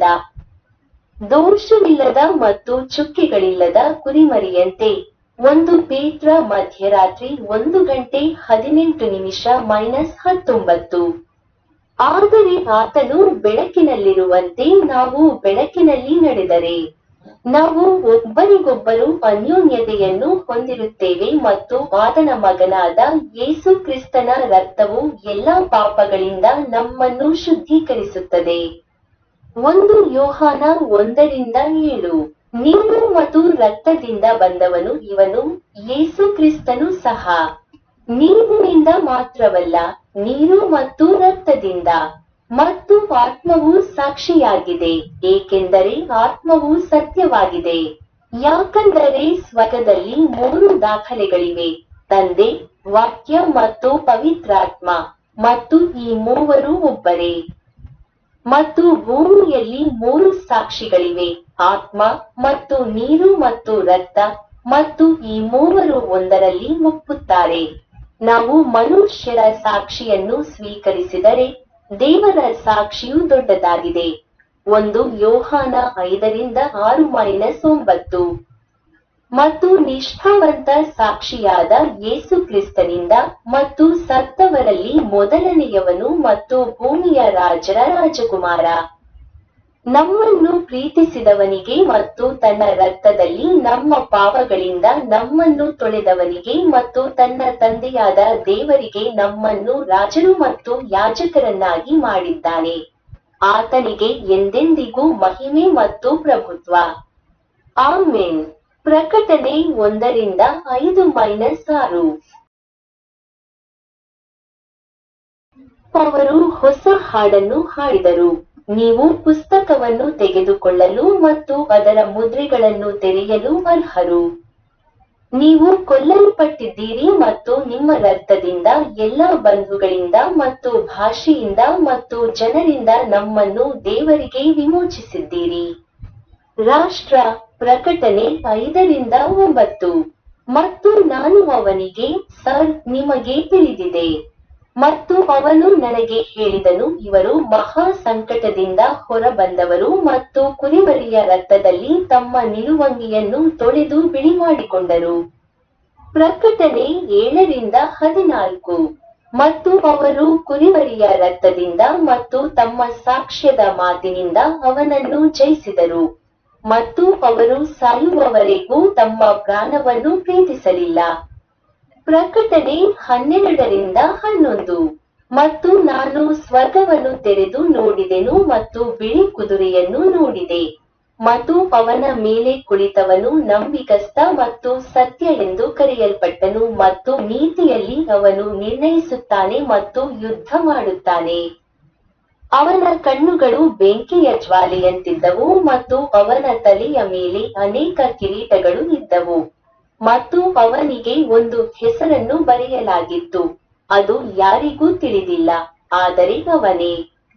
ದೋಷವಿಲ್ಲದ ಮತ್ತು ಚುಕ್ಕೆಗಳಿಲ್ಲದ ಕುರಿಮರಿಯಂತೆ ಒಂದು ಪೇತ್ರ ಮಧ್ಯರಾತ್ರಿ ಒಂದು ಗಂಟೆ ಹದಿನೆಂಟು ನಿಮಿಷ ಮೈನಸ್ ಹತ್ತೊಂಬತ್ತು ಆದರೆ ಆತನು ಬೆಳಕಿನಲ್ಲಿರುವಂತೆ ನಾವು ಬೆಳಕಿನಲ್ಲಿ ನಡೆದರೆ ನಾವು ಒಬ್ಬರಿಗೊಬ್ಬರು ಅನ್ಯೋನ್ಯತೆಯನ್ನು ಹೊಂದಿರುತ್ತೇವೆ ಮತ್ತು ಆತನ ಮಗನಾದ ಯೇಸು ಕ್ರಿಸ್ತನ ರಕ್ತವು ಎಲ್ಲಾ ಪಾಪಗಳಿಂದ ನಮ್ಮನ್ನು ಶುದ್ಧೀಕರಿಸುತ್ತದೆ ಒಂದು ಯೋಹಾನ ಒಂದರಿಂದ ಏಳು ನೀರು ಮತ್ತು ರಕ್ತದಿಂದ ಬಂದವನು ಇವನು ಯೇಸು ಕ್ರಿಸ್ತನು ಸಹ ನೀರಿನಿಂದ ಮಾತ್ರವಲ್ಲ ನೀರು ಮತ್ತು ರಕ್ತದಿಂದ ಮತ್ತು ಆತ್ಮವು ಸಾಕ್ಷಿಯಾಗಿದೆ ಏಕೆಂದರೆ ಆತ್ಮವು ಸತ್ಯವಾಗಿದೆ ಯಾಕಂದರೆ ಸ್ವರ್ಗದಲ್ಲಿ ಮೂರು ದಾಖಲೆಗಳಿವೆ ತಂದೆ ವಾಕ್ಯ ಮತ್ತು ಪವಿತ್ರಾತ್ಮ ಮತ್ತು ಈ ಮೂವರು ಒಬ್ಬರೇ ಮತ್ತು ಭೂಮಿಯಲ್ಲಿ ಮೂರು ಸಾಕ್ಷಿಗಳಿವೆ ಆತ್ಮ ಮತ್ತು ನೀರು ಮತ್ತು ರಕ್ತ ಮತ್ತು ಈ ಮೂವರು ಒಂದರಲ್ಲಿ ಒಪ್ಪುತ್ತಾರೆ ನಾವು ಮನುಷ್ಯರ ಸಾಕ್ಷಿಯನ್ನು ಸ್ವೀಕರಿಸಿದರೆ ದೇವರ ಸಾಕ್ಷಿಯು ದೊಡ್ಡದಾಗಿದೆ ಒಂದು ಯೋಹಾನ ಐದರಿಂದ ಆರು ಮೈನಸ್ ಒಂಬತ್ತು ಮತ್ತು ನಿಷ್ಠಾವಂತ ಸಾಕ್ಷಿಯಾದ ಯೇಸು ಕ್ರಿಸ್ತನಿಂದ ಮತ್ತು ಸತ್ತವರಲ್ಲಿ ಮೊದಲನೆಯವನು ಮತ್ತು ಭೂಮಿಯ ರಾಜರ ರಾಜಕುಮಾರ ನಮ್ಮನ್ನು ಪ್ರೀತಿಸಿದವನಿಗೆ ಮತ್ತು ತನ್ನ ರಕ್ತದಲ್ಲಿ ನಮ್ಮ ಪಾಪಗಳಿಂದ ನಮ್ಮನ್ನು ತೊಳೆದವನಿಗೆ ಮತ್ತು ತನ್ನ ತಂದೆಯಾದ ದೇವರಿಗೆ ನಮ್ಮನ್ನು ರಾಜರು ಮತ್ತು ಯಾಜಕರನ್ನಾಗಿ ಮಾಡಿದ್ದಾನೆ ಆತನಿಗೆ ಎಂದೆಂದಿಗೂ ಮಹಿಮೆ ಮತ್ತು ಪ್ರಭುತ್ವ ಆಮೇನ್ ಪ್ರಕಟಣೆ ಒಂದರಿಂದ ಐದು ಮೈನಸ್ ಆರು ಅವರು ಹೊಸ ಹಾಡನ್ನು ಹಾಡಿದರು ನೀವು ಪುಸ್ತಕವನ್ನು ತೆಗೆದುಕೊಳ್ಳಲು ಮತ್ತು ಅದರ ಮುದ್ರೆಗಳನ್ನು ತೆರೆಯಲು ಅರ್ಹರು ನೀವು ಕೊಲ್ಲಲ್ಪಟ್ಟಿದ್ದೀರಿ ಮತ್ತು ನಿಮ್ಮ ರಕ್ತದಿಂದ ಎಲ್ಲ ಬಂಧುಗಳಿಂದ ಮತ್ತು ಭಾಷೆಯಿಂದ ಮತ್ತು ಜನರಿಂದ ನಮ್ಮನ್ನು ದೇವರಿಗೆ ವಿಮೋಚಿಸಿದ್ದೀರಿ ರಾಷ್ಟ್ರ ಪ್ರಕಟಣೆ ಐದರಿಂದ ಒಂಬತ್ತು ಮತ್ತು ನಾನು ಅವನಿಗೆ ಸರ್ ನಿಮಗೆ ತಿಳಿದಿದೆ ಮತ್ತು ಅವನು ನನಗೆ ಹೇಳಿದನು ಇವರು ಮಹಾ ಸಂಕಟದಿಂದ ಹೊರಬಂದವರು ಮತ್ತು ಕುರಿಮರಿಯ ರಕ್ತದಲ್ಲಿ ತಮ್ಮ ನಿಲುವಂಗಿಯನ್ನು ತೊಳೆದು ಬಿಳಿ ಮಾಡಿಕೊಂಡರು ಪ್ರಕಟಣೆ ಏಳರಿಂದ ಹದಿನಾಲ್ಕು ಮತ್ತು ಅವರು ಕುರಿಮರಿಯ ರಕ್ತದಿಂದ ಮತ್ತು ತಮ್ಮ ಸಾಕ್ಷ್ಯದ ಮಾತಿನಿಂದ ಅವನನ್ನು ಜಯಿಸಿದರು ಮತ್ತು ಅವರು ಸಾಯುವವರೆಗೂ ತಮ್ಮ ಪ್ರಾಣವನ್ನು ಪ್ರೀತಿಸಲಿಲ್ಲ ಪ್ರಕಟಣೆ ಹನ್ನೆರಡರಿಂದ ಹನ್ನೊಂದು ಮತ್ತು ನಾನು ಸ್ವರ್ಗವನ್ನು ತೆರೆದು ನೋಡಿದೆನು ಮತ್ತು ಬಿಳಿ ಕುದುರೆಯನ್ನು ನೋಡಿದೆ ಮತ್ತು ಅವನ ಮೇಲೆ ಕುಳಿತವನು ನಂಬಿಕಸ್ತ ಮತ್ತು ಸತ್ಯ ಎಂದು ಕರೆಯಲ್ಪಟ್ಟನು ಮತ್ತು ನೀತಿಯಲ್ಲಿ ಅವನು ನಿರ್ಣಯಿಸುತ್ತಾನೆ ಮತ್ತು ಯುದ್ಧ ಮಾಡುತ್ತಾನೆ ಅವನ ಕಣ್ಣುಗಳು ಬೆಂಕಿಯ ಜ್ವಾಲೆಯಂತಿದ್ದವು ಮತ್ತು ಅವನ ತಲೆಯ ಮೇಲೆ ಅನೇಕ ಕಿರೀಟಗಳು ಇದ್ದವು ಮತ್ತು ಅವನಿಗೆ ಒಂದು ಹೆಸರನ್ನು ಬರೆಯಲಾಗಿತ್ತು ಅದು ಯಾರಿಗೂ ತಿಳಿದಿಲ್ಲ ಆದರೆ ಅವನೇ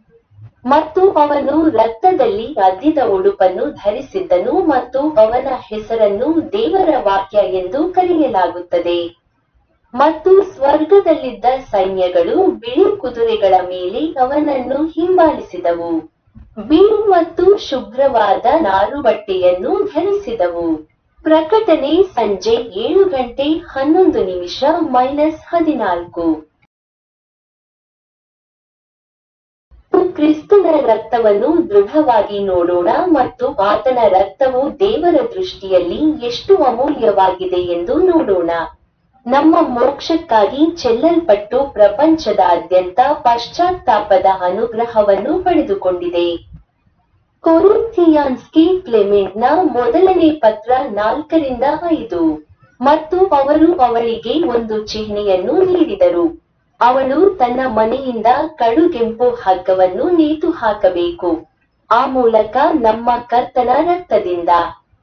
ಮತ್ತು ಅವನು ರಕ್ತದಲ್ಲಿ ಅದ್ದಿದ ಉಡುಪನ್ನು ಧರಿಸಿದ್ದನು ಮತ್ತು ಅವನ ಹೆಸರನ್ನು ದೇವರ ವಾಕ್ಯ ಎಂದು ಕರೆಯಲಾಗುತ್ತದೆ ಮತ್ತು ಸ್ವರ್ಗದಲ್ಲಿದ್ದ ಸೈನ್ಯಗಳು ಬಿಳಿ ಕುದುರೆಗಳ ಮೇಲೆ ಅವನನ್ನು ಹಿಂಬಾಲಿಸಿದವು ಬಿಳಿ ಮತ್ತು ಶುಭ್ರವಾದ ನಾರು ಬಟ್ಟೆಯನ್ನು ಧರಿಸಿದವು ಪ್ರಕಟಣೆ ಸಂಜೆ ಏಳು ಗಂಟೆ ಹನ್ನೊಂದು ನಿಮಿಷ ಮೈನಸ್ ಹದಿನಾಲ್ಕು ಕ್ರಿಸ್ತನ ರಕ್ತವನ್ನು ದೃಢವಾಗಿ ನೋಡೋಣ ಮತ್ತು ಆತನ ರಕ್ತವು ದೇವರ ದೃಷ್ಟಿಯಲ್ಲಿ ಎಷ್ಟು ಅಮೂಲ್ಯವಾಗಿದೆ ಎಂದು ನೋಡೋಣ ನಮ್ಮ ಮೋಕ್ಷಕ್ಕಾಗಿ ಚೆಲ್ಲಲ್ಪಟ್ಟು ಪ್ರಪಂಚದಾದ್ಯಂತ ಪಶ್ಚಾತ್ತಾಪದ ಅನುಗ್ರಹವನ್ನು ಪಡೆದುಕೊಂಡಿದೆ ಕೊರಿಂಥಿಯಾನ್ಸ್ಕಿ ಕ್ಲೆಮೆಂಟ್ನ ಮೊದಲನೇ ಪತ್ರ ನಾಲ್ಕರಿಂದ ಐದು ಮತ್ತು ಅವರು ಅವಳಿಗೆ ಒಂದು ಚಿಹ್ನೆಯನ್ನು ನೀಡಿದರು ಅವಳು ತನ್ನ ಮನೆಯಿಂದ ಕಡುಗೆಂಪು ಹಗ್ಗವನ್ನು ನೇತು ಹಾಕಬೇಕು ಆ ಮೂಲಕ ನಮ್ಮ ಕರ್ತನ ರಕ್ತದಿಂದ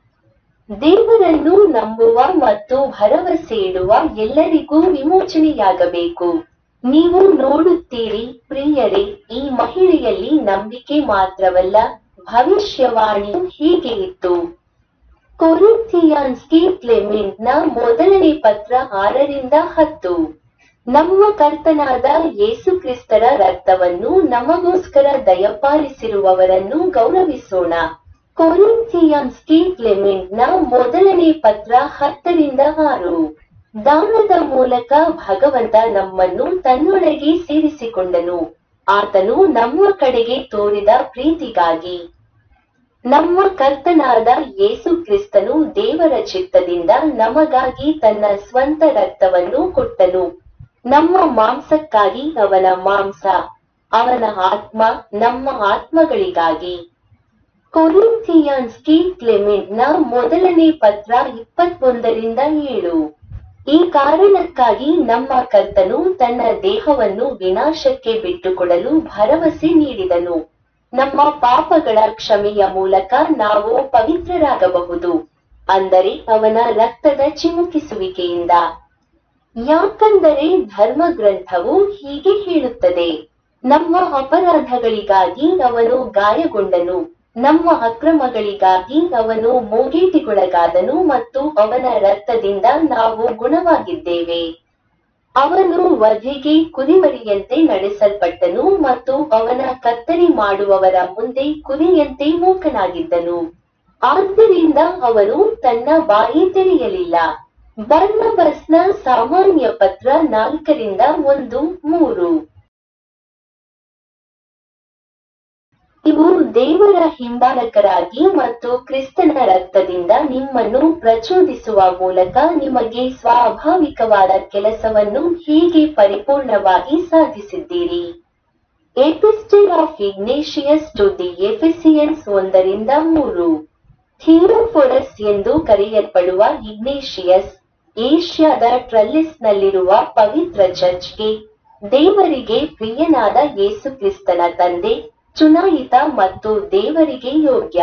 ದೇವರನ್ನು ನಂಬುವ ಮತ್ತು ಭರವಸೆ ಇಡುವ ಎಲ್ಲರಿಗೂ ವಿಮೋಚನೆಯಾಗಬೇಕು ನೀವು ನೋಡುತ್ತೀರಿ ಪ್ರಿಯರೇ ಈ ಮಹಿಳೆಯಲ್ಲಿ ನಂಬಿಕೆ ಮಾತ್ರವಲ್ಲ ಭವಿಷ್ಯವಾಣಿ ಹೀಗೆ ಇತ್ತು ಕೊರಿಂಥಿಯಾನ್ಸ್ಕಿ ಕ್ಲೆಮೆಂಟ್ನ ಮೊದಲನೇ ಪತ್ರ ಆರರಿಂದ ಹತ್ತು ನಮ್ಮ ಕರ್ತನಾದ ಯೇಸು ಕ್ರಿಸ್ತರ ರಕ್ತವನ್ನು ನಮಗೋಸ್ಕರ ದಯಪಾಲಿಸಿರುವವರನ್ನು ಗೌರವಿಸೋಣ ಕೊರಿಂಥಿಯಾನ್ಸ್ಕಿ ಕ್ಲೆಮೆಂಟ್ನ ಮೊದಲನೇ ಪತ್ರ ಹತ್ತರಿಂದ ಆರು ದಾನದ ಮೂಲಕ ಭಗವಂತ ನಮ್ಮನ್ನು ತನ್ನೊಳಗೆ ಸೇರಿಸಿಕೊಂಡನು ಆತನು ನಮ್ಮ ಕಡೆಗೆ ತೋರಿದ ಪ್ರೀತಿಗಾಗಿ ನಮ್ಮ ಕರ್ತನಾದ ಯೇಸು ಕ್ರಿಸ್ತನು ದೇವರ ಚಿತ್ತದಿಂದ ನಮಗಾಗಿ ತನ್ನ ಸ್ವಂತ ರಕ್ತವನ್ನು ಕೊಟ್ಟನು ನಮ್ಮ ಮಾಂಸಕ್ಕಾಗಿ ಅವನ ಮಾಂಸ ಅವನ ಆತ್ಮ ನಮ್ಮ ಆತ್ಮಗಳಿಗಾಗಿ ಕೊರಿಂಥಿಯಾನ್ಸ್ಕಿ ಕ್ಲೆಮೆಂಟ್ನ ಮೊದಲನೇ ಪತ್ರ ಇಪ್ಪತ್ತೊಂದರಿಂದ ಏಳು ಈ ಕಾರಣಕ್ಕಾಗಿ ನಮ್ಮ ಕರ್ತನು ತನ್ನ ದೇಹವನ್ನು ವಿನಾಶಕ್ಕೆ ಬಿಟ್ಟುಕೊಡಲು ಭರವಸೆ ನೀಡಿದನು ನಮ್ಮ ಪಾಪಗಳ ಕ್ಷಮೆಯ ಮೂಲಕ ನಾವು ಪವಿತ್ರರಾಗಬಹುದು ಅಂದರೆ ಅವನ ರಕ್ತದ ಚಿಮುಕಿಸುವಿಕೆಯಿಂದ ಯಾಕಂದರೆ ಧರ್ಮ ಗ್ರಂಥವು ಹೀಗೆ ಹೇಳುತ್ತದೆ ನಮ್ಮ ಅಪರಾಧಗಳಿಗಾಗಿ ಅವನು ಗಾಯಗೊಂಡನು ನಮ್ಮ ಅಕ್ರಮಗಳಿಗಾಗಿ ಅವನು ಮೂಗೇಟಿಗೊಳಗಾದನು ಮತ್ತು ಅವನ ರಕ್ತದಿಂದ ನಾವು ಗುಣವಾಗಿದ್ದೇವೆ ಅವನು ವಧೆಗೆ ಕುರಿಮರಿಯಂತೆ ನಡೆಸಲ್ಪಟ್ಟನು ಮತ್ತು ಅವನ ಕತ್ತರಿ ಮಾಡುವವರ ಮುಂದೆ ಕುರಿಯಂತೆ ಮೂಕನಾಗಿದ್ದನು ಆದ್ದರಿಂದ ಅವನು ತನ್ನ ಬಾಯಿ ತೆರೆಯಲಿಲ್ಲ ಬರ್ನಬಸ್ನ ಸಾಮಾನ್ಯ ಪತ್ರ ನಾಲ್ಕರಿಂದ ಒಂದು ಮೂರು ನೀವು ದೇವರ ಹಿಂಬಾಲಕರಾಗಿ ಮತ್ತು ಕ್ರಿಸ್ತನ ರಕ್ತದಿಂದ ನಿಮ್ಮನ್ನು ಪ್ರಚೋದಿಸುವ ಮೂಲಕ ನಿಮಗೆ ಸ್ವಾಭಾವಿಕವಾದ ಕೆಲಸವನ್ನು ಹೀಗೆ ಪರಿಪೂರ್ಣವಾಗಿ ಸಾಧಿಸಿದ್ದೀರಿ epistle of Ignatius to the Ephesians ಒಂದರಿಂದ ಮೂರು ಥಿಯೋಫೊರಸ್ ಎಂದು ಕರೆಯಲ್ಪಡುವ ಇಗ್ನೇಷಿಯಸ್ ಏಷ್ಯಾದ ಟ್ರಲ್ಲಿಸ್ನಲ್ಲಿರುವ ಪವಿತ್ರ ಚರ್ಚ್ಗೆ ದೇವರಿಗೆ ಪ್ರಿಯನಾದ ಯೇಸು ಕ್ರಿಸ್ತನ ತಂದೆ ಚುನಾಯಿತ ಮತ್ತು ದೇವರಿಗೆ ಯೋಗ್ಯ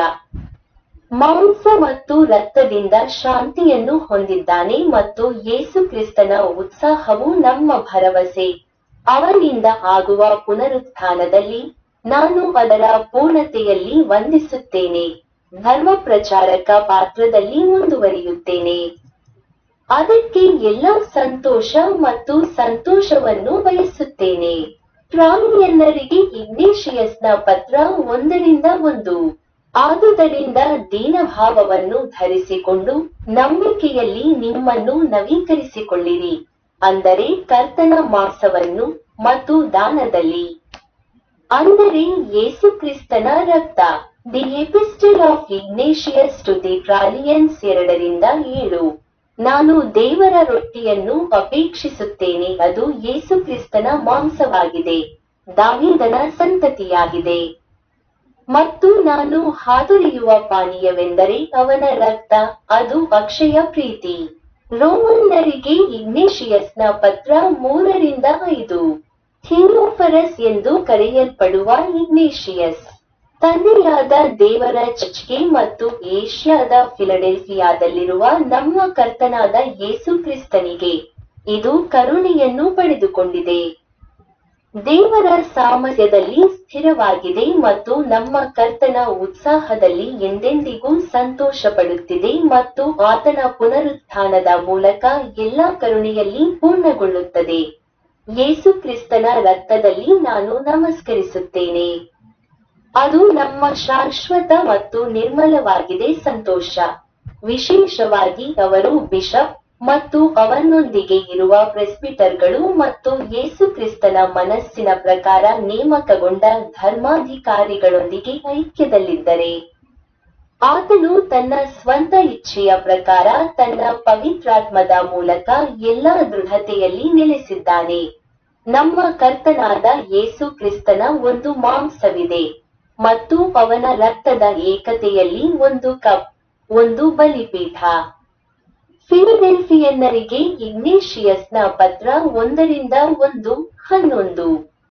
ಮಾಂಸ ಮತ್ತು ರಕ್ತದಿಂದ ಶಾಂತಿಯನ್ನು ಹೊಂದಿದ್ದಾನೆ ಮತ್ತು ಯೇಸು ಕ್ರಿಸ್ತನ ಉತ್ಸಾಹವು ನಮ್ಮ ಭರವಸೆ ಅವನಿಂದ ಆಗುವ ಪುನರುತ್ಥಾನದಲ್ಲಿ ನಾನು ಅದರ ಪೂರ್ಣತೆಯಲ್ಲಿ ವಂದಿಸುತ್ತೇನೆ ಧರ್ಮ ಪ್ರಚಾರಕ ಪಾತ್ರದಲ್ಲಿ ಮುಂದುವರಿಯುತ್ತೇನೆ ಅದಕ್ಕೆ ಎಲ್ಲ ಸಂತೋಷ ಮತ್ತು ಸಂತೋಷವನ್ನು ಬಯಸುತ್ತೇನೆ ಪ್ರಾಣಿಯನ್ನರಿಗೆ ಇಗ್ನೇಷಿಯಸ್ನ ಪತ್ರ ಒಂದರಿಂದ ಒಂದು ಆದುದರಿಂದ ದೀನಭಾವವನ್ನು ಧರಿಸಿಕೊಂಡು ನಂಬಿಕೆಯಲ್ಲಿ ನಿಮ್ಮನ್ನು ನವೀಕರಿಸಿಕೊಳ್ಳಿರಿ ಅಂದರೆ ಕರ್ತನ ಮಾಂಸವನ್ನು ಮತ್ತು ದಾನದಲ್ಲಿ ಅಂದರೆ ಯೇಸು ಕ್ರಿಸ್ತನ ರಕ್ತ the epistle of Ignatius to the Trallians ಎರಡರಿಂದ ಏಳು ನಾನು ದೇವರ ರೊಟ್ಟಿಯನ್ನು ಅಪೇಕ್ಷಿಸುತ್ತೇನೆ ಅದು ಯೇಸು ಕ್ರಿಸ್ತನ ಮಾಂಸವಾಗಿದೆ ದಾವೀದನ ಸಂತತಿಯಾಗಿದೆ ಮತ್ತು ನಾನು ಹಾದುರಿಯುವ ಪಾನೀಯವೆಂದರೆ ಅವನ ರಕ್ತ ಅದು ಅಕ್ಷಯ ಪ್ರೀತಿ ರೋಮನ್ನರಿಗೆ ಇಗ್ನೇಷಿಯಸ್ನ ಪತ್ರ ಮೂರರಿಂದ ಐದು ಥಿಯೋಫರಸ್ ಎಂದು ಕರೆಯಲ್ಪಡುವ ಇಗ್ನೇಷಿಯಸ್ ತಂದೆಯಾದ ದೇವರ ಚರ್ಚ್ಗೆ ಮತ್ತು ಏಷ್ಯಾದ ಫಿಲಡೆಲ್ಫಿಯಾದಲ್ಲಿರುವ ನಮ್ಮ ಕರ್ತನಾದ ಯೇಸು ಕ್ರಿಸ್ತನಿಗೆ ಇದು ಕರುಣೆಯನ್ನು ಪಡೆದುಕೊಂಡಿದೆ ದೇವರ ಸಾಮರ್ಥ್ಯದಲ್ಲಿ ಸ್ಥಿರವಾಗಿದೆ ಮತ್ತು ನಮ್ಮ ಕರ್ತನ ಉತ್ಸಾಹದಲ್ಲಿ ಎಂದೆಂದಿಗೂ ಸಂತೋಷ ಪಡುತ್ತಿದೆ ಮತ್ತು ಆತನ ಪುನರುತ್ಥಾನದ ಮೂಲಕ ಎಲ್ಲಾ ಕರುಣೆಯಲ್ಲಿ ಪೂರ್ಣಗೊಳ್ಳುತ್ತದೆ ಯೇಸು ಕ್ರಿಸ್ತನ ರಕ್ತದಲ್ಲಿ ನಾನು ನಮಸ್ಕರಿಸುತ್ತೇನೆ ಅದು ನಮ್ಮ ಶಾಶ್ವತ ಮತ್ತು ನಿರ್ಮಲವಾಗಿದೆ ಸಂತೋಷ ವಿಶೇಷವಾಗಿ ಅವರು ಬಿಷಪ್ ಮತ್ತು ಅವನೊಂದಿಗೆ ಇರುವ ಪ್ರೆಸ್ಬಿಟರ್ಗಳು ಮತ್ತು ಯೇಸು ಕ್ರಿಸ್ತನ ಮನಸ್ಸಿನ ಪ್ರಕಾರ ನೇಮಕಗೊಂಡ ಧರ್ಮಾಧಿಕಾರಿಗಳೊಂದಿಗೆ ಐಕ್ಯದಲ್ಲಿದ್ದರೆ ಆತನು ತನ್ನ ಸ್ವಂತ ಇಚ್ಛೆಯ ಪ್ರಕಾರ ತನ್ನ ಪವಿತ್ರಾತ್ಮದ ಮೂಲಕ ಎಲ್ಲಾ ದೃಢತೆಯಲ್ಲಿ ನೆಲೆಸಿದ್ದಾನೆ ನಮ್ಮ ಕರ್ತನಾದ ಯೇಸು ಕ್ರಿಸ್ತನ ಒಂದು ಮಾಂಸವಿದೆ ಮತ್ತು ಅವನ ರಕ್ತದ ಏಕತೆಯಲ್ಲಿ ಒಂದು ಕಪ್ ಒಂದು ಬಲಿಪೀಠ ಫಿಲಡೆಲ್ಫಿಯನ್ನರಿಗೆ ಇಗ್ನೇಷಿಯಸ್ನ ಪತ್ರ ಒಂದರಿಂದ ಒಂದು ಹನ್ನೊಂದು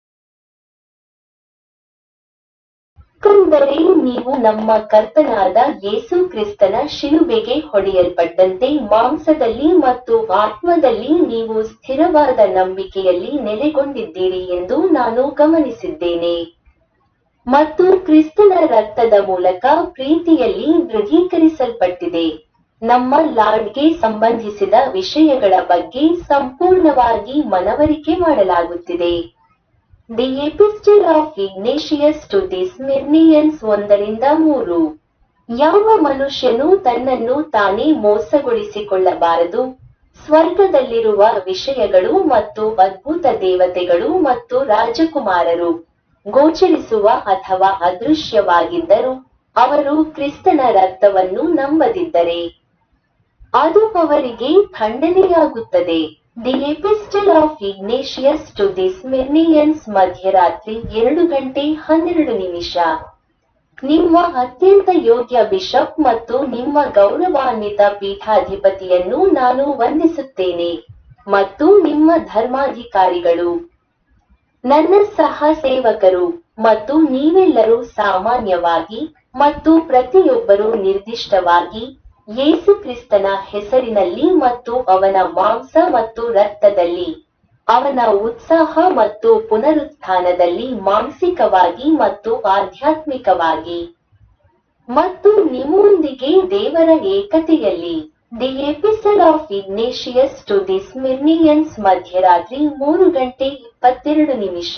ಯಾಕಂದರೆ ನೀವು ನಮ್ಮ ಕರ್ತನಾದ ಯೇಸು ಕ್ರಿಸ್ತನ ಶಿಲುಬೆಗೆ ಹೊಡೆಯಲ್ಪಟ್ಟಂತೆ ಮಾಂಸದಲ್ಲಿ ಮತ್ತು ಆತ್ಮದಲ್ಲಿ ನೀವು ಸ್ಥಿರವಾದ ನಂಬಿಕೆಯಲ್ಲಿ ನೆಲೆಗೊಂಡಿದ್ದೀರಿ ಎಂದು ನಾನು ಗಮನಿಸಿದ್ದೇನೆ ಮತ್ತು ಕ್ರಿಸ್ತನ ರಕ್ತದ ಮೂಲಕ ಪ್ರೀತಿಯಲ್ಲಿ ದೃಢೀಕರಿಸಲ್ಪಟ್ಟಿದೆ ನಮ್ಮ ಲಾರ್ಡ್ಗೆ ಸಂಬಂಧಿಸಿದ ವಿಷಯಗಳ ಬಗ್ಗೆ ಸಂಪೂರ್ಣವಾಗಿ ಮನವರಿಕೆ ಮಾಡಲಾಗುತ್ತಿದೆ the epistle of Ignatius to the Smyrnaeans ಒಂದರಿಂದ ಮೂರು ಯಾವ ಮನುಷ್ಯನು ತನ್ನನ್ನು ತಾನೇ ಮೋಸಗೊಳಿಸಿಕೊಳ್ಳಬಾರದು ಸ್ವರ್ಗದಲ್ಲಿರುವ ವಿಷಯಗಳು ಮತ್ತು ಅದ್ಭುತ ದೇವತೆಗಳು ಮತ್ತು ರಾಜಕುಮಾರರು ಗೋಚರಿಸುವ ಅಥವಾ ಅದೃಶ್ಯವಾಗಿದ್ದರು ಅವರು ಕ್ರಿಸ್ತನ ರಕ್ತವನ್ನು ನಂಬದಿದ್ದರೆ ಅದು ಅವರಿಗೆ ಖಂಡನೆಯಾಗುತ್ತದೆ the epistle of Ignatius to the Smyrnaeans ಮಧ್ಯರಾತ್ರಿ ಎರಡು ಗಂಟೆ ಹನ್ನೆರಡು ನಿಮಿಷ ನಿಮ್ಮ ಅತ್ಯಂತ ಯೋಗ್ಯ ಬಿಷಪ್ ಮತ್ತು ನಿಮ್ಮ ಗೌರವಾನ್ವಿತ ಪೀಠಾಧಿಪತಿಯನ್ನು ನಾನು ವಂದಿಸುತ್ತೇನೆ ಮತ್ತು ನಿಮ್ಮ ಧರ್ಮಾಧಿಕಾರಿಗಳು ನನ್ನ ಸಹ ಸೇವಕರು ಮತ್ತು ನೀವೆಲ್ಲರೂ ಸಾಮಾನ್ಯವಾಗಿ ಮತ್ತು ಪ್ರತಿಯೊಬ್ಬರು ನಿರ್ದಿಷ್ಟವಾಗಿ ಯೇಸು ಕ್ರಿಸ್ತನ ಹೆಸರಿನಲ್ಲಿ ಮತ್ತು ಅವನ ಮಾಂಸ ಮತ್ತು ರಕ್ತದಲ್ಲಿ ಅವನ ಉತ್ಸಾಹ ಮತ್ತು ಪುನರುತ್ಥಾನದಲ್ಲಿ ಮಾನಸಿಕವಾಗಿ ಮತ್ತು ಆಧ್ಯಾತ್ಮಿಕವಾಗಿ ಮತ್ತು ನಿಮ್ಮೊಂದಿಗೆ ದೇವರ ಏಕತೆಯಲ್ಲಿ the epistle of Ignatius to the Smyrnaeans ಮಧ್ಯರಾತ್ರಿ ಮೂರು ಗಂಟೆ ಇಪ್ಪತ್ತೆರಡು ನಿಮಿಷ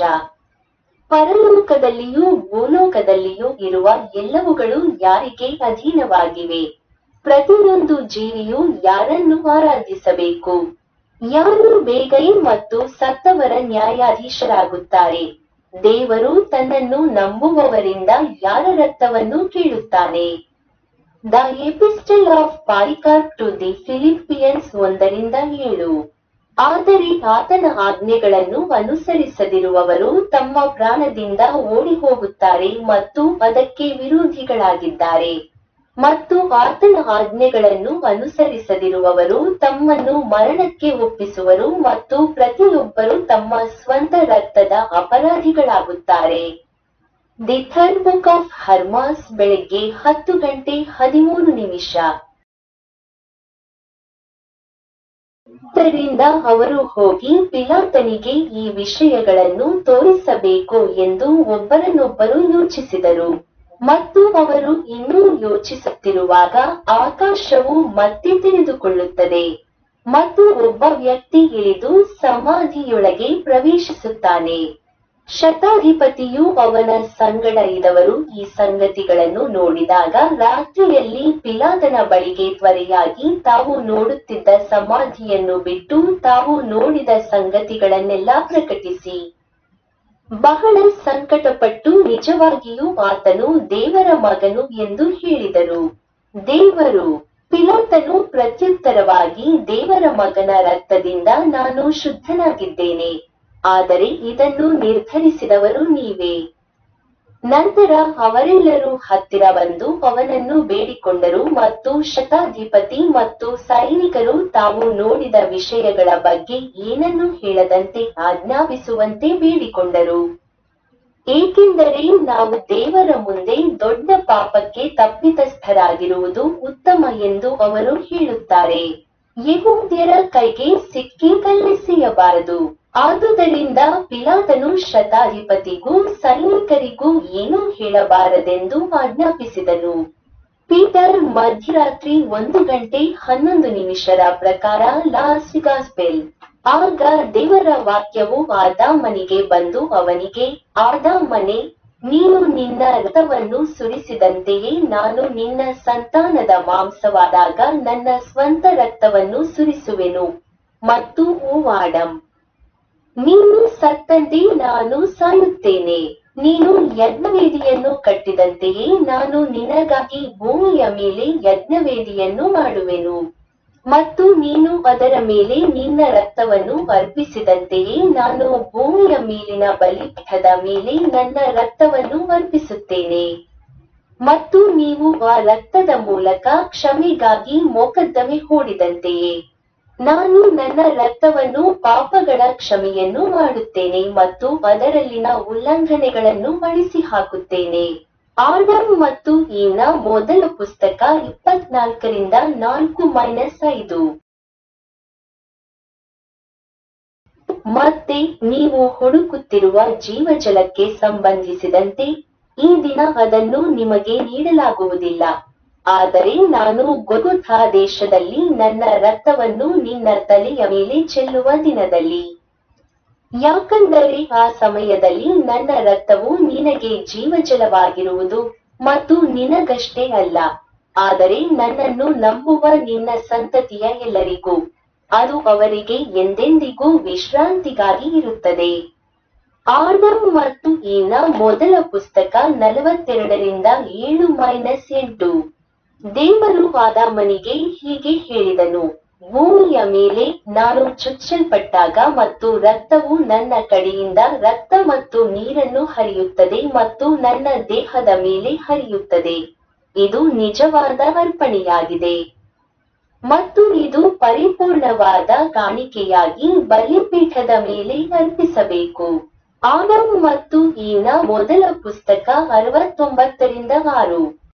ಪರಲೋಕದಲ್ಲಿಯೂ ಭೂಲೋಕದಲ್ಲಿಯೂ ಇರುವ ಎಲ್ಲವುಗಳು ಯಾರಿಗೆ ಅಧೀನವಾಗಿವೆ ಪ್ರತಿಯೊಂದು ಜೀವಿಯು ಯಾರನ್ನು ಆರಾಧಿಸಬೇಕು ಯಾರು ಬೇಗೈ ಮತ್ತು ಸತ್ತವರ ನ್ಯಾಯಾಧೀಶರಾಗುತ್ತಾರೆ ದೇವರು ತನ್ನನ್ನು ನಂಬುವವರಿಂದ ಯಾರ ರಕ್ತವನ್ನು ಕೇಳುತ್ತಾನೆ the epistle of Polycarp to the Philippians ಒಂದರಿಂದ ಏಳು ಆದರೆ ಆತನ ಆಜ್ಞೆಗಳನ್ನು ಅನುಸರಿಸದಿರುವವರು ತಮ್ಮ ಪ್ರಾಣದಿಂದ ಓಡಿ ಹೋಗುತ್ತಾರೆ ಮತ್ತು ಅದಕ್ಕೆ ವಿರೋಧಿಗಳಾಗಿದ್ದಾರೆ ಮತ್ತು ಆತನ ಆಜ್ಞೆಗಳನ್ನು ಅನುಸರಿಸದಿರುವವರು ತಮ್ಮನ್ನು ಮರಣಕ್ಕೆ ಒಪ್ಪಿಸುವರು ಮತ್ತು ಪ್ರತಿಯೊಬ್ಬರು ತಮ್ಮ ಸ್ವಂತ ರಕ್ತದ ಅಪರಾಧಿಗಳಾಗುತ್ತಾರೆ the third book of Hermas ಬೆಳಗ್ಗೆ ಹತ್ತು ಗಂಟೆ ಹದಿಮೂರು ನಿಮಿಷ ಆದ್ದರಿಂದ ಅವರು ಹೋಗಿ ಪಿಲಾತನಿಗೆ ಈ ವಿಷಯಗಳನ್ನು ತೋರಿಸಬೇಕು ಎಂದು ಒಬ್ಬರನ್ನೊಬ್ಬರು ಯೋಚಿಸಿದರು ಮತ್ತು ಅವರು ಇನ್ನೂ ಯೋಚಿಸುತ್ತಿರುವಾಗ ಆಕಾಶವು ಮತ್ತೆ ತಿಳಿದುಕೊಳ್ಳುತ್ತದೆ ಮತ್ತು ಒಬ್ಬ ವ್ಯಕ್ತಿ ಇಳಿದು ಸಮಾಧಿಯೊಳಗೆ ಪ್ರವೇಶಿಸುತ್ತಾನೆ ಶತಾಧಿಪತಿಯು ಅವನ ಸಂಗಡ ಇದ್ದವರು ಈ ಸಂಗತಿಗಳನ್ನು ನೋಡಿದಾಗ ರಾತ್ರಿಯಲ್ಲಿ ಪಿಲಾತನ ಬಳಿಗೆ ತ್ವರೆಯಾಗಿ ತಾವು ನೋಡುತ್ತಿದ್ದ ಸಮಾಧಿಯನ್ನು ಬಿಟ್ಟು ತಾವು ನೋಡಿದ ಸಂಗತಿಗಳನ್ನೆಲ್ಲ ಪ್ರಕಟಿಸಿ ಬಹಳ ಸಂಕಟಪಟ್ಟು ನಿಜವಾಗಿಯೂ ಆತನು ದೇವರ ಮಗನು ಎಂದು ಹೇಳಿದರು ದೇವರು ಪಿಲಾತನು ಪ್ರತ್ಯುತ್ತರವಾಗಿ ದೇವರ ಮಗನ ರಕ್ತದಿಂದ ನಾನು ಶುದ್ಧನಾಗಿದ್ದೇನೆ ಆದರೆ ಇದನ್ನು ನಿರ್ಧರಿಸಿದವರು ನೀವೇ ನಂತರ ಅವರೆಲ್ಲರೂ ಹತ್ತಿರ ಬಂದು ಅವನನ್ನು ಬೇಡಿಕೊಂಡರು ಮತ್ತು ಶತಾಧಿಪತಿ ಮತ್ತು ಸೈನಿಕರು ತಾವು ನೋಡಿದ ವಿಷಯಗಳ ಬಗ್ಗೆ ಏನನ್ನು ಹೇಳದಂತೆ ಆಜ್ಞಾಪಿಸುವಂತೆ ಬೇಡಿಕೊಂಡರು ಏಕೆಂದರೆ ನಾವು ದೇವರ ಮುಂದೆ ದೊಡ್ಡ ಪಾಪಕ್ಕೆ ತಪ್ಪಿತಸ್ಥರಾಗಿರುವುದು ಉತ್ತಮ ಎಂದು ಅವರು ಹೇಳುತ್ತಾರೆ ಯಹೂದ್ಯರ ಕೈಗೆ ಸಿಕ್ಕಿ ಕಲ್ಲೆಸೆಯಬಾರದು ಆದುದರಿಂದ ಪಿಲಾತನು ಶತಾಧಿಪತಿಗೂ ಸೈನಿಕರಿಗೂ ಏನೂ ಹೇಳಬಾರದೆಂದು ಆಜ್ಞಾಪಿಸಿದನು ಪೀಟರ್ ಮಧ್ಯರಾತ್ರಿ ಒಂದು ಗಂಟೆ ಹನ್ನೊಂದು ನಿಮಿಷದ ಪ್ರಕಾರ ಲಾಸ್ಟ್ ಗಾಸ್ಪೆಲ್ ಆಗ ದೇವರ ವಾಕ್ಯವು ಆದಾಮನಿಗೆ ಬಂದು ಅವನಿಗೆ ಆದಾಮನೆ ನೀನು ನಿನ್ನ ರಥವನ್ನು ಸುರಿಸಿದಂತೆಯೇ ನಾನು ನಿನ್ನ ಸಂತಾನದ ಮಾಂಸವಾದಾಗ ನನ್ನ ಸ್ವಂತ ರಕ್ತವನ್ನು ಸುರಿಸುವೆನು ಮತ್ತು ಓವಾಡಂ ನೀನು ಸತ್ತಂತೆ ನಾನು ಸಾಯುತ್ತೇನೆ ನೀನು ಯಜ್ಞವೇದಿಯನ್ನು ಕಟ್ಟಿದಂತೆಯೇ ನಾನು ನಿನಗಾಗಿ ಭೂಮಿಯ ಮೇಲೆ ಯಜ್ಞವೇದಿಯನ್ನು ಮಾಡುವೆನು ಮತ್ತು ನೀನು ಅದರ ಮೇಲೆ ನಿನ್ನ ರಕ್ತವನ್ನು ಅರ್ಪಿಸಿದಂತೆಯೇ ನಾನು ಭೂಮಿಯ ಮೇಲಿನ ಬಲಿಪೀಠದ ಮೇಲೆ ನನ್ನ ರಕ್ತವನ್ನು ಅರ್ಪಿಸುತ್ತೇನೆ ಮತ್ತು ನೀವು ಆ ರಕ್ತದ ಮೂಲಕ ಕ್ಷಮೆಗಾಗಿ ಮೊಕದ್ದಮೆ ಹೂಡಿದಂತೆಯೇ ನಾನು ನನ್ನ ರಕ್ತವನ್ನು ಪಾಪಗಳ ಕ್ಷಮೆಯನ್ನು ಮಾಡುತ್ತೇನೆ ಮತ್ತು ಅದರಲ್ಲಿನ ಉಲ್ಲಂಘನೆಗಳನ್ನು ಅಳಿಸಿ ಹಾಕುತ್ತೇನೆ ಆರ್ಡರ್ ಮತ್ತು ಈನ ಮೊದಲ ಪುಸ್ತಕ ಇಪ್ಪತ್ನಾಲ್ಕರಿಂದ ನಾಲ್ಕು ಮೈನಸ್ ಐದು ಮತ್ತೆ ನೀವು ಹುಡುಕುತ್ತಿರುವ ಜೀವಜಲಕ್ಕೆ ಸಂಬಂಧಿಸಿದಂತೆ ಈ ದಿನ ಅದನ್ನು ನಿಮಗೆ ನೀಡಲಾಗುವುದಿಲ್ಲ ಆದರೆ ನಾನು ಗೊಗುಥಾ ದೇಶದಲ್ಲಿ ನನ್ನ ರಕ್ತವನ್ನು ನಿನ್ನ ತಲೆಯ ಮೇಲೆ ಚೆಲ್ಲುವ ದಿನದಲ್ಲಿ ಯಾಕಂದರೆ ಆ ಸಮಯದಲ್ಲಿ ನನ್ನ ರಕ್ತವು ನಿನಗೆ ಜೀವಜಲವಾಗಿರುವುದು ಮತ್ತು ನಿನಗಷ್ಟೇ ಅಲ್ಲ ಆದರೆ ನನ್ನನ್ನು ನಂಬುವ ನಿನ್ನ ಸಂತತಿಯ ಎಲ್ಲರಿಗೂ ಅದು ಅವರಿಗೆ ಎಂದೆಂದಿಗೂ ವಿಶ್ರಾಂತಿಗಾಗಿ ಇರುತ್ತದೆ ಆರ್ಡರ್ ಮತ್ತು ಈನ ಮೊದಲ ಪುಸ್ತಕ ನಲವತ್ತೆರಡರಿಂದ ಏಳು ಮೈನಸ್ ಎಂಟು ದೇವರು ಆದಾಮನಿಗೆ ಹೀಗೆ ಹೇಳಿದನು ಭೂಮಿಯ ಮೇಲೆ ನಾನು ಚುಚ್ಚಲ್ಪಟ್ಟಾಗ ಮತ್ತು ರಕ್ತವು ನನ್ನ ಕಡೆಯಿಂದ ರಕ್ತ ಮತ್ತು ನೀರನ್ನು ಹರಿಯುತ್ತದೆ ಮತ್ತು ನನ್ನ ದೇಹದ ಮೇಲೆ ಹರಿಯುತ್ತದೆ ಇದು ನಿಜವಾದ ಅರ್ಪಣೆಯಾಗಿದೆ ಮತ್ತು ಇದು ಪರಿಪೂರ್ಣವಾದ ಕಾಣಿಕೆಯಾಗಿ ಬಲಿಪೀಠದ ಮೇಲೆ ಅರ್ಪಿಸಬೇಕು ಆಡಮ್ ಮತ್ತು ಈನ ಮೊದಲ ಪುಸ್ತಕ ಅರವತ್ತೊಂಬತ್ತರಿಂದ ಆರು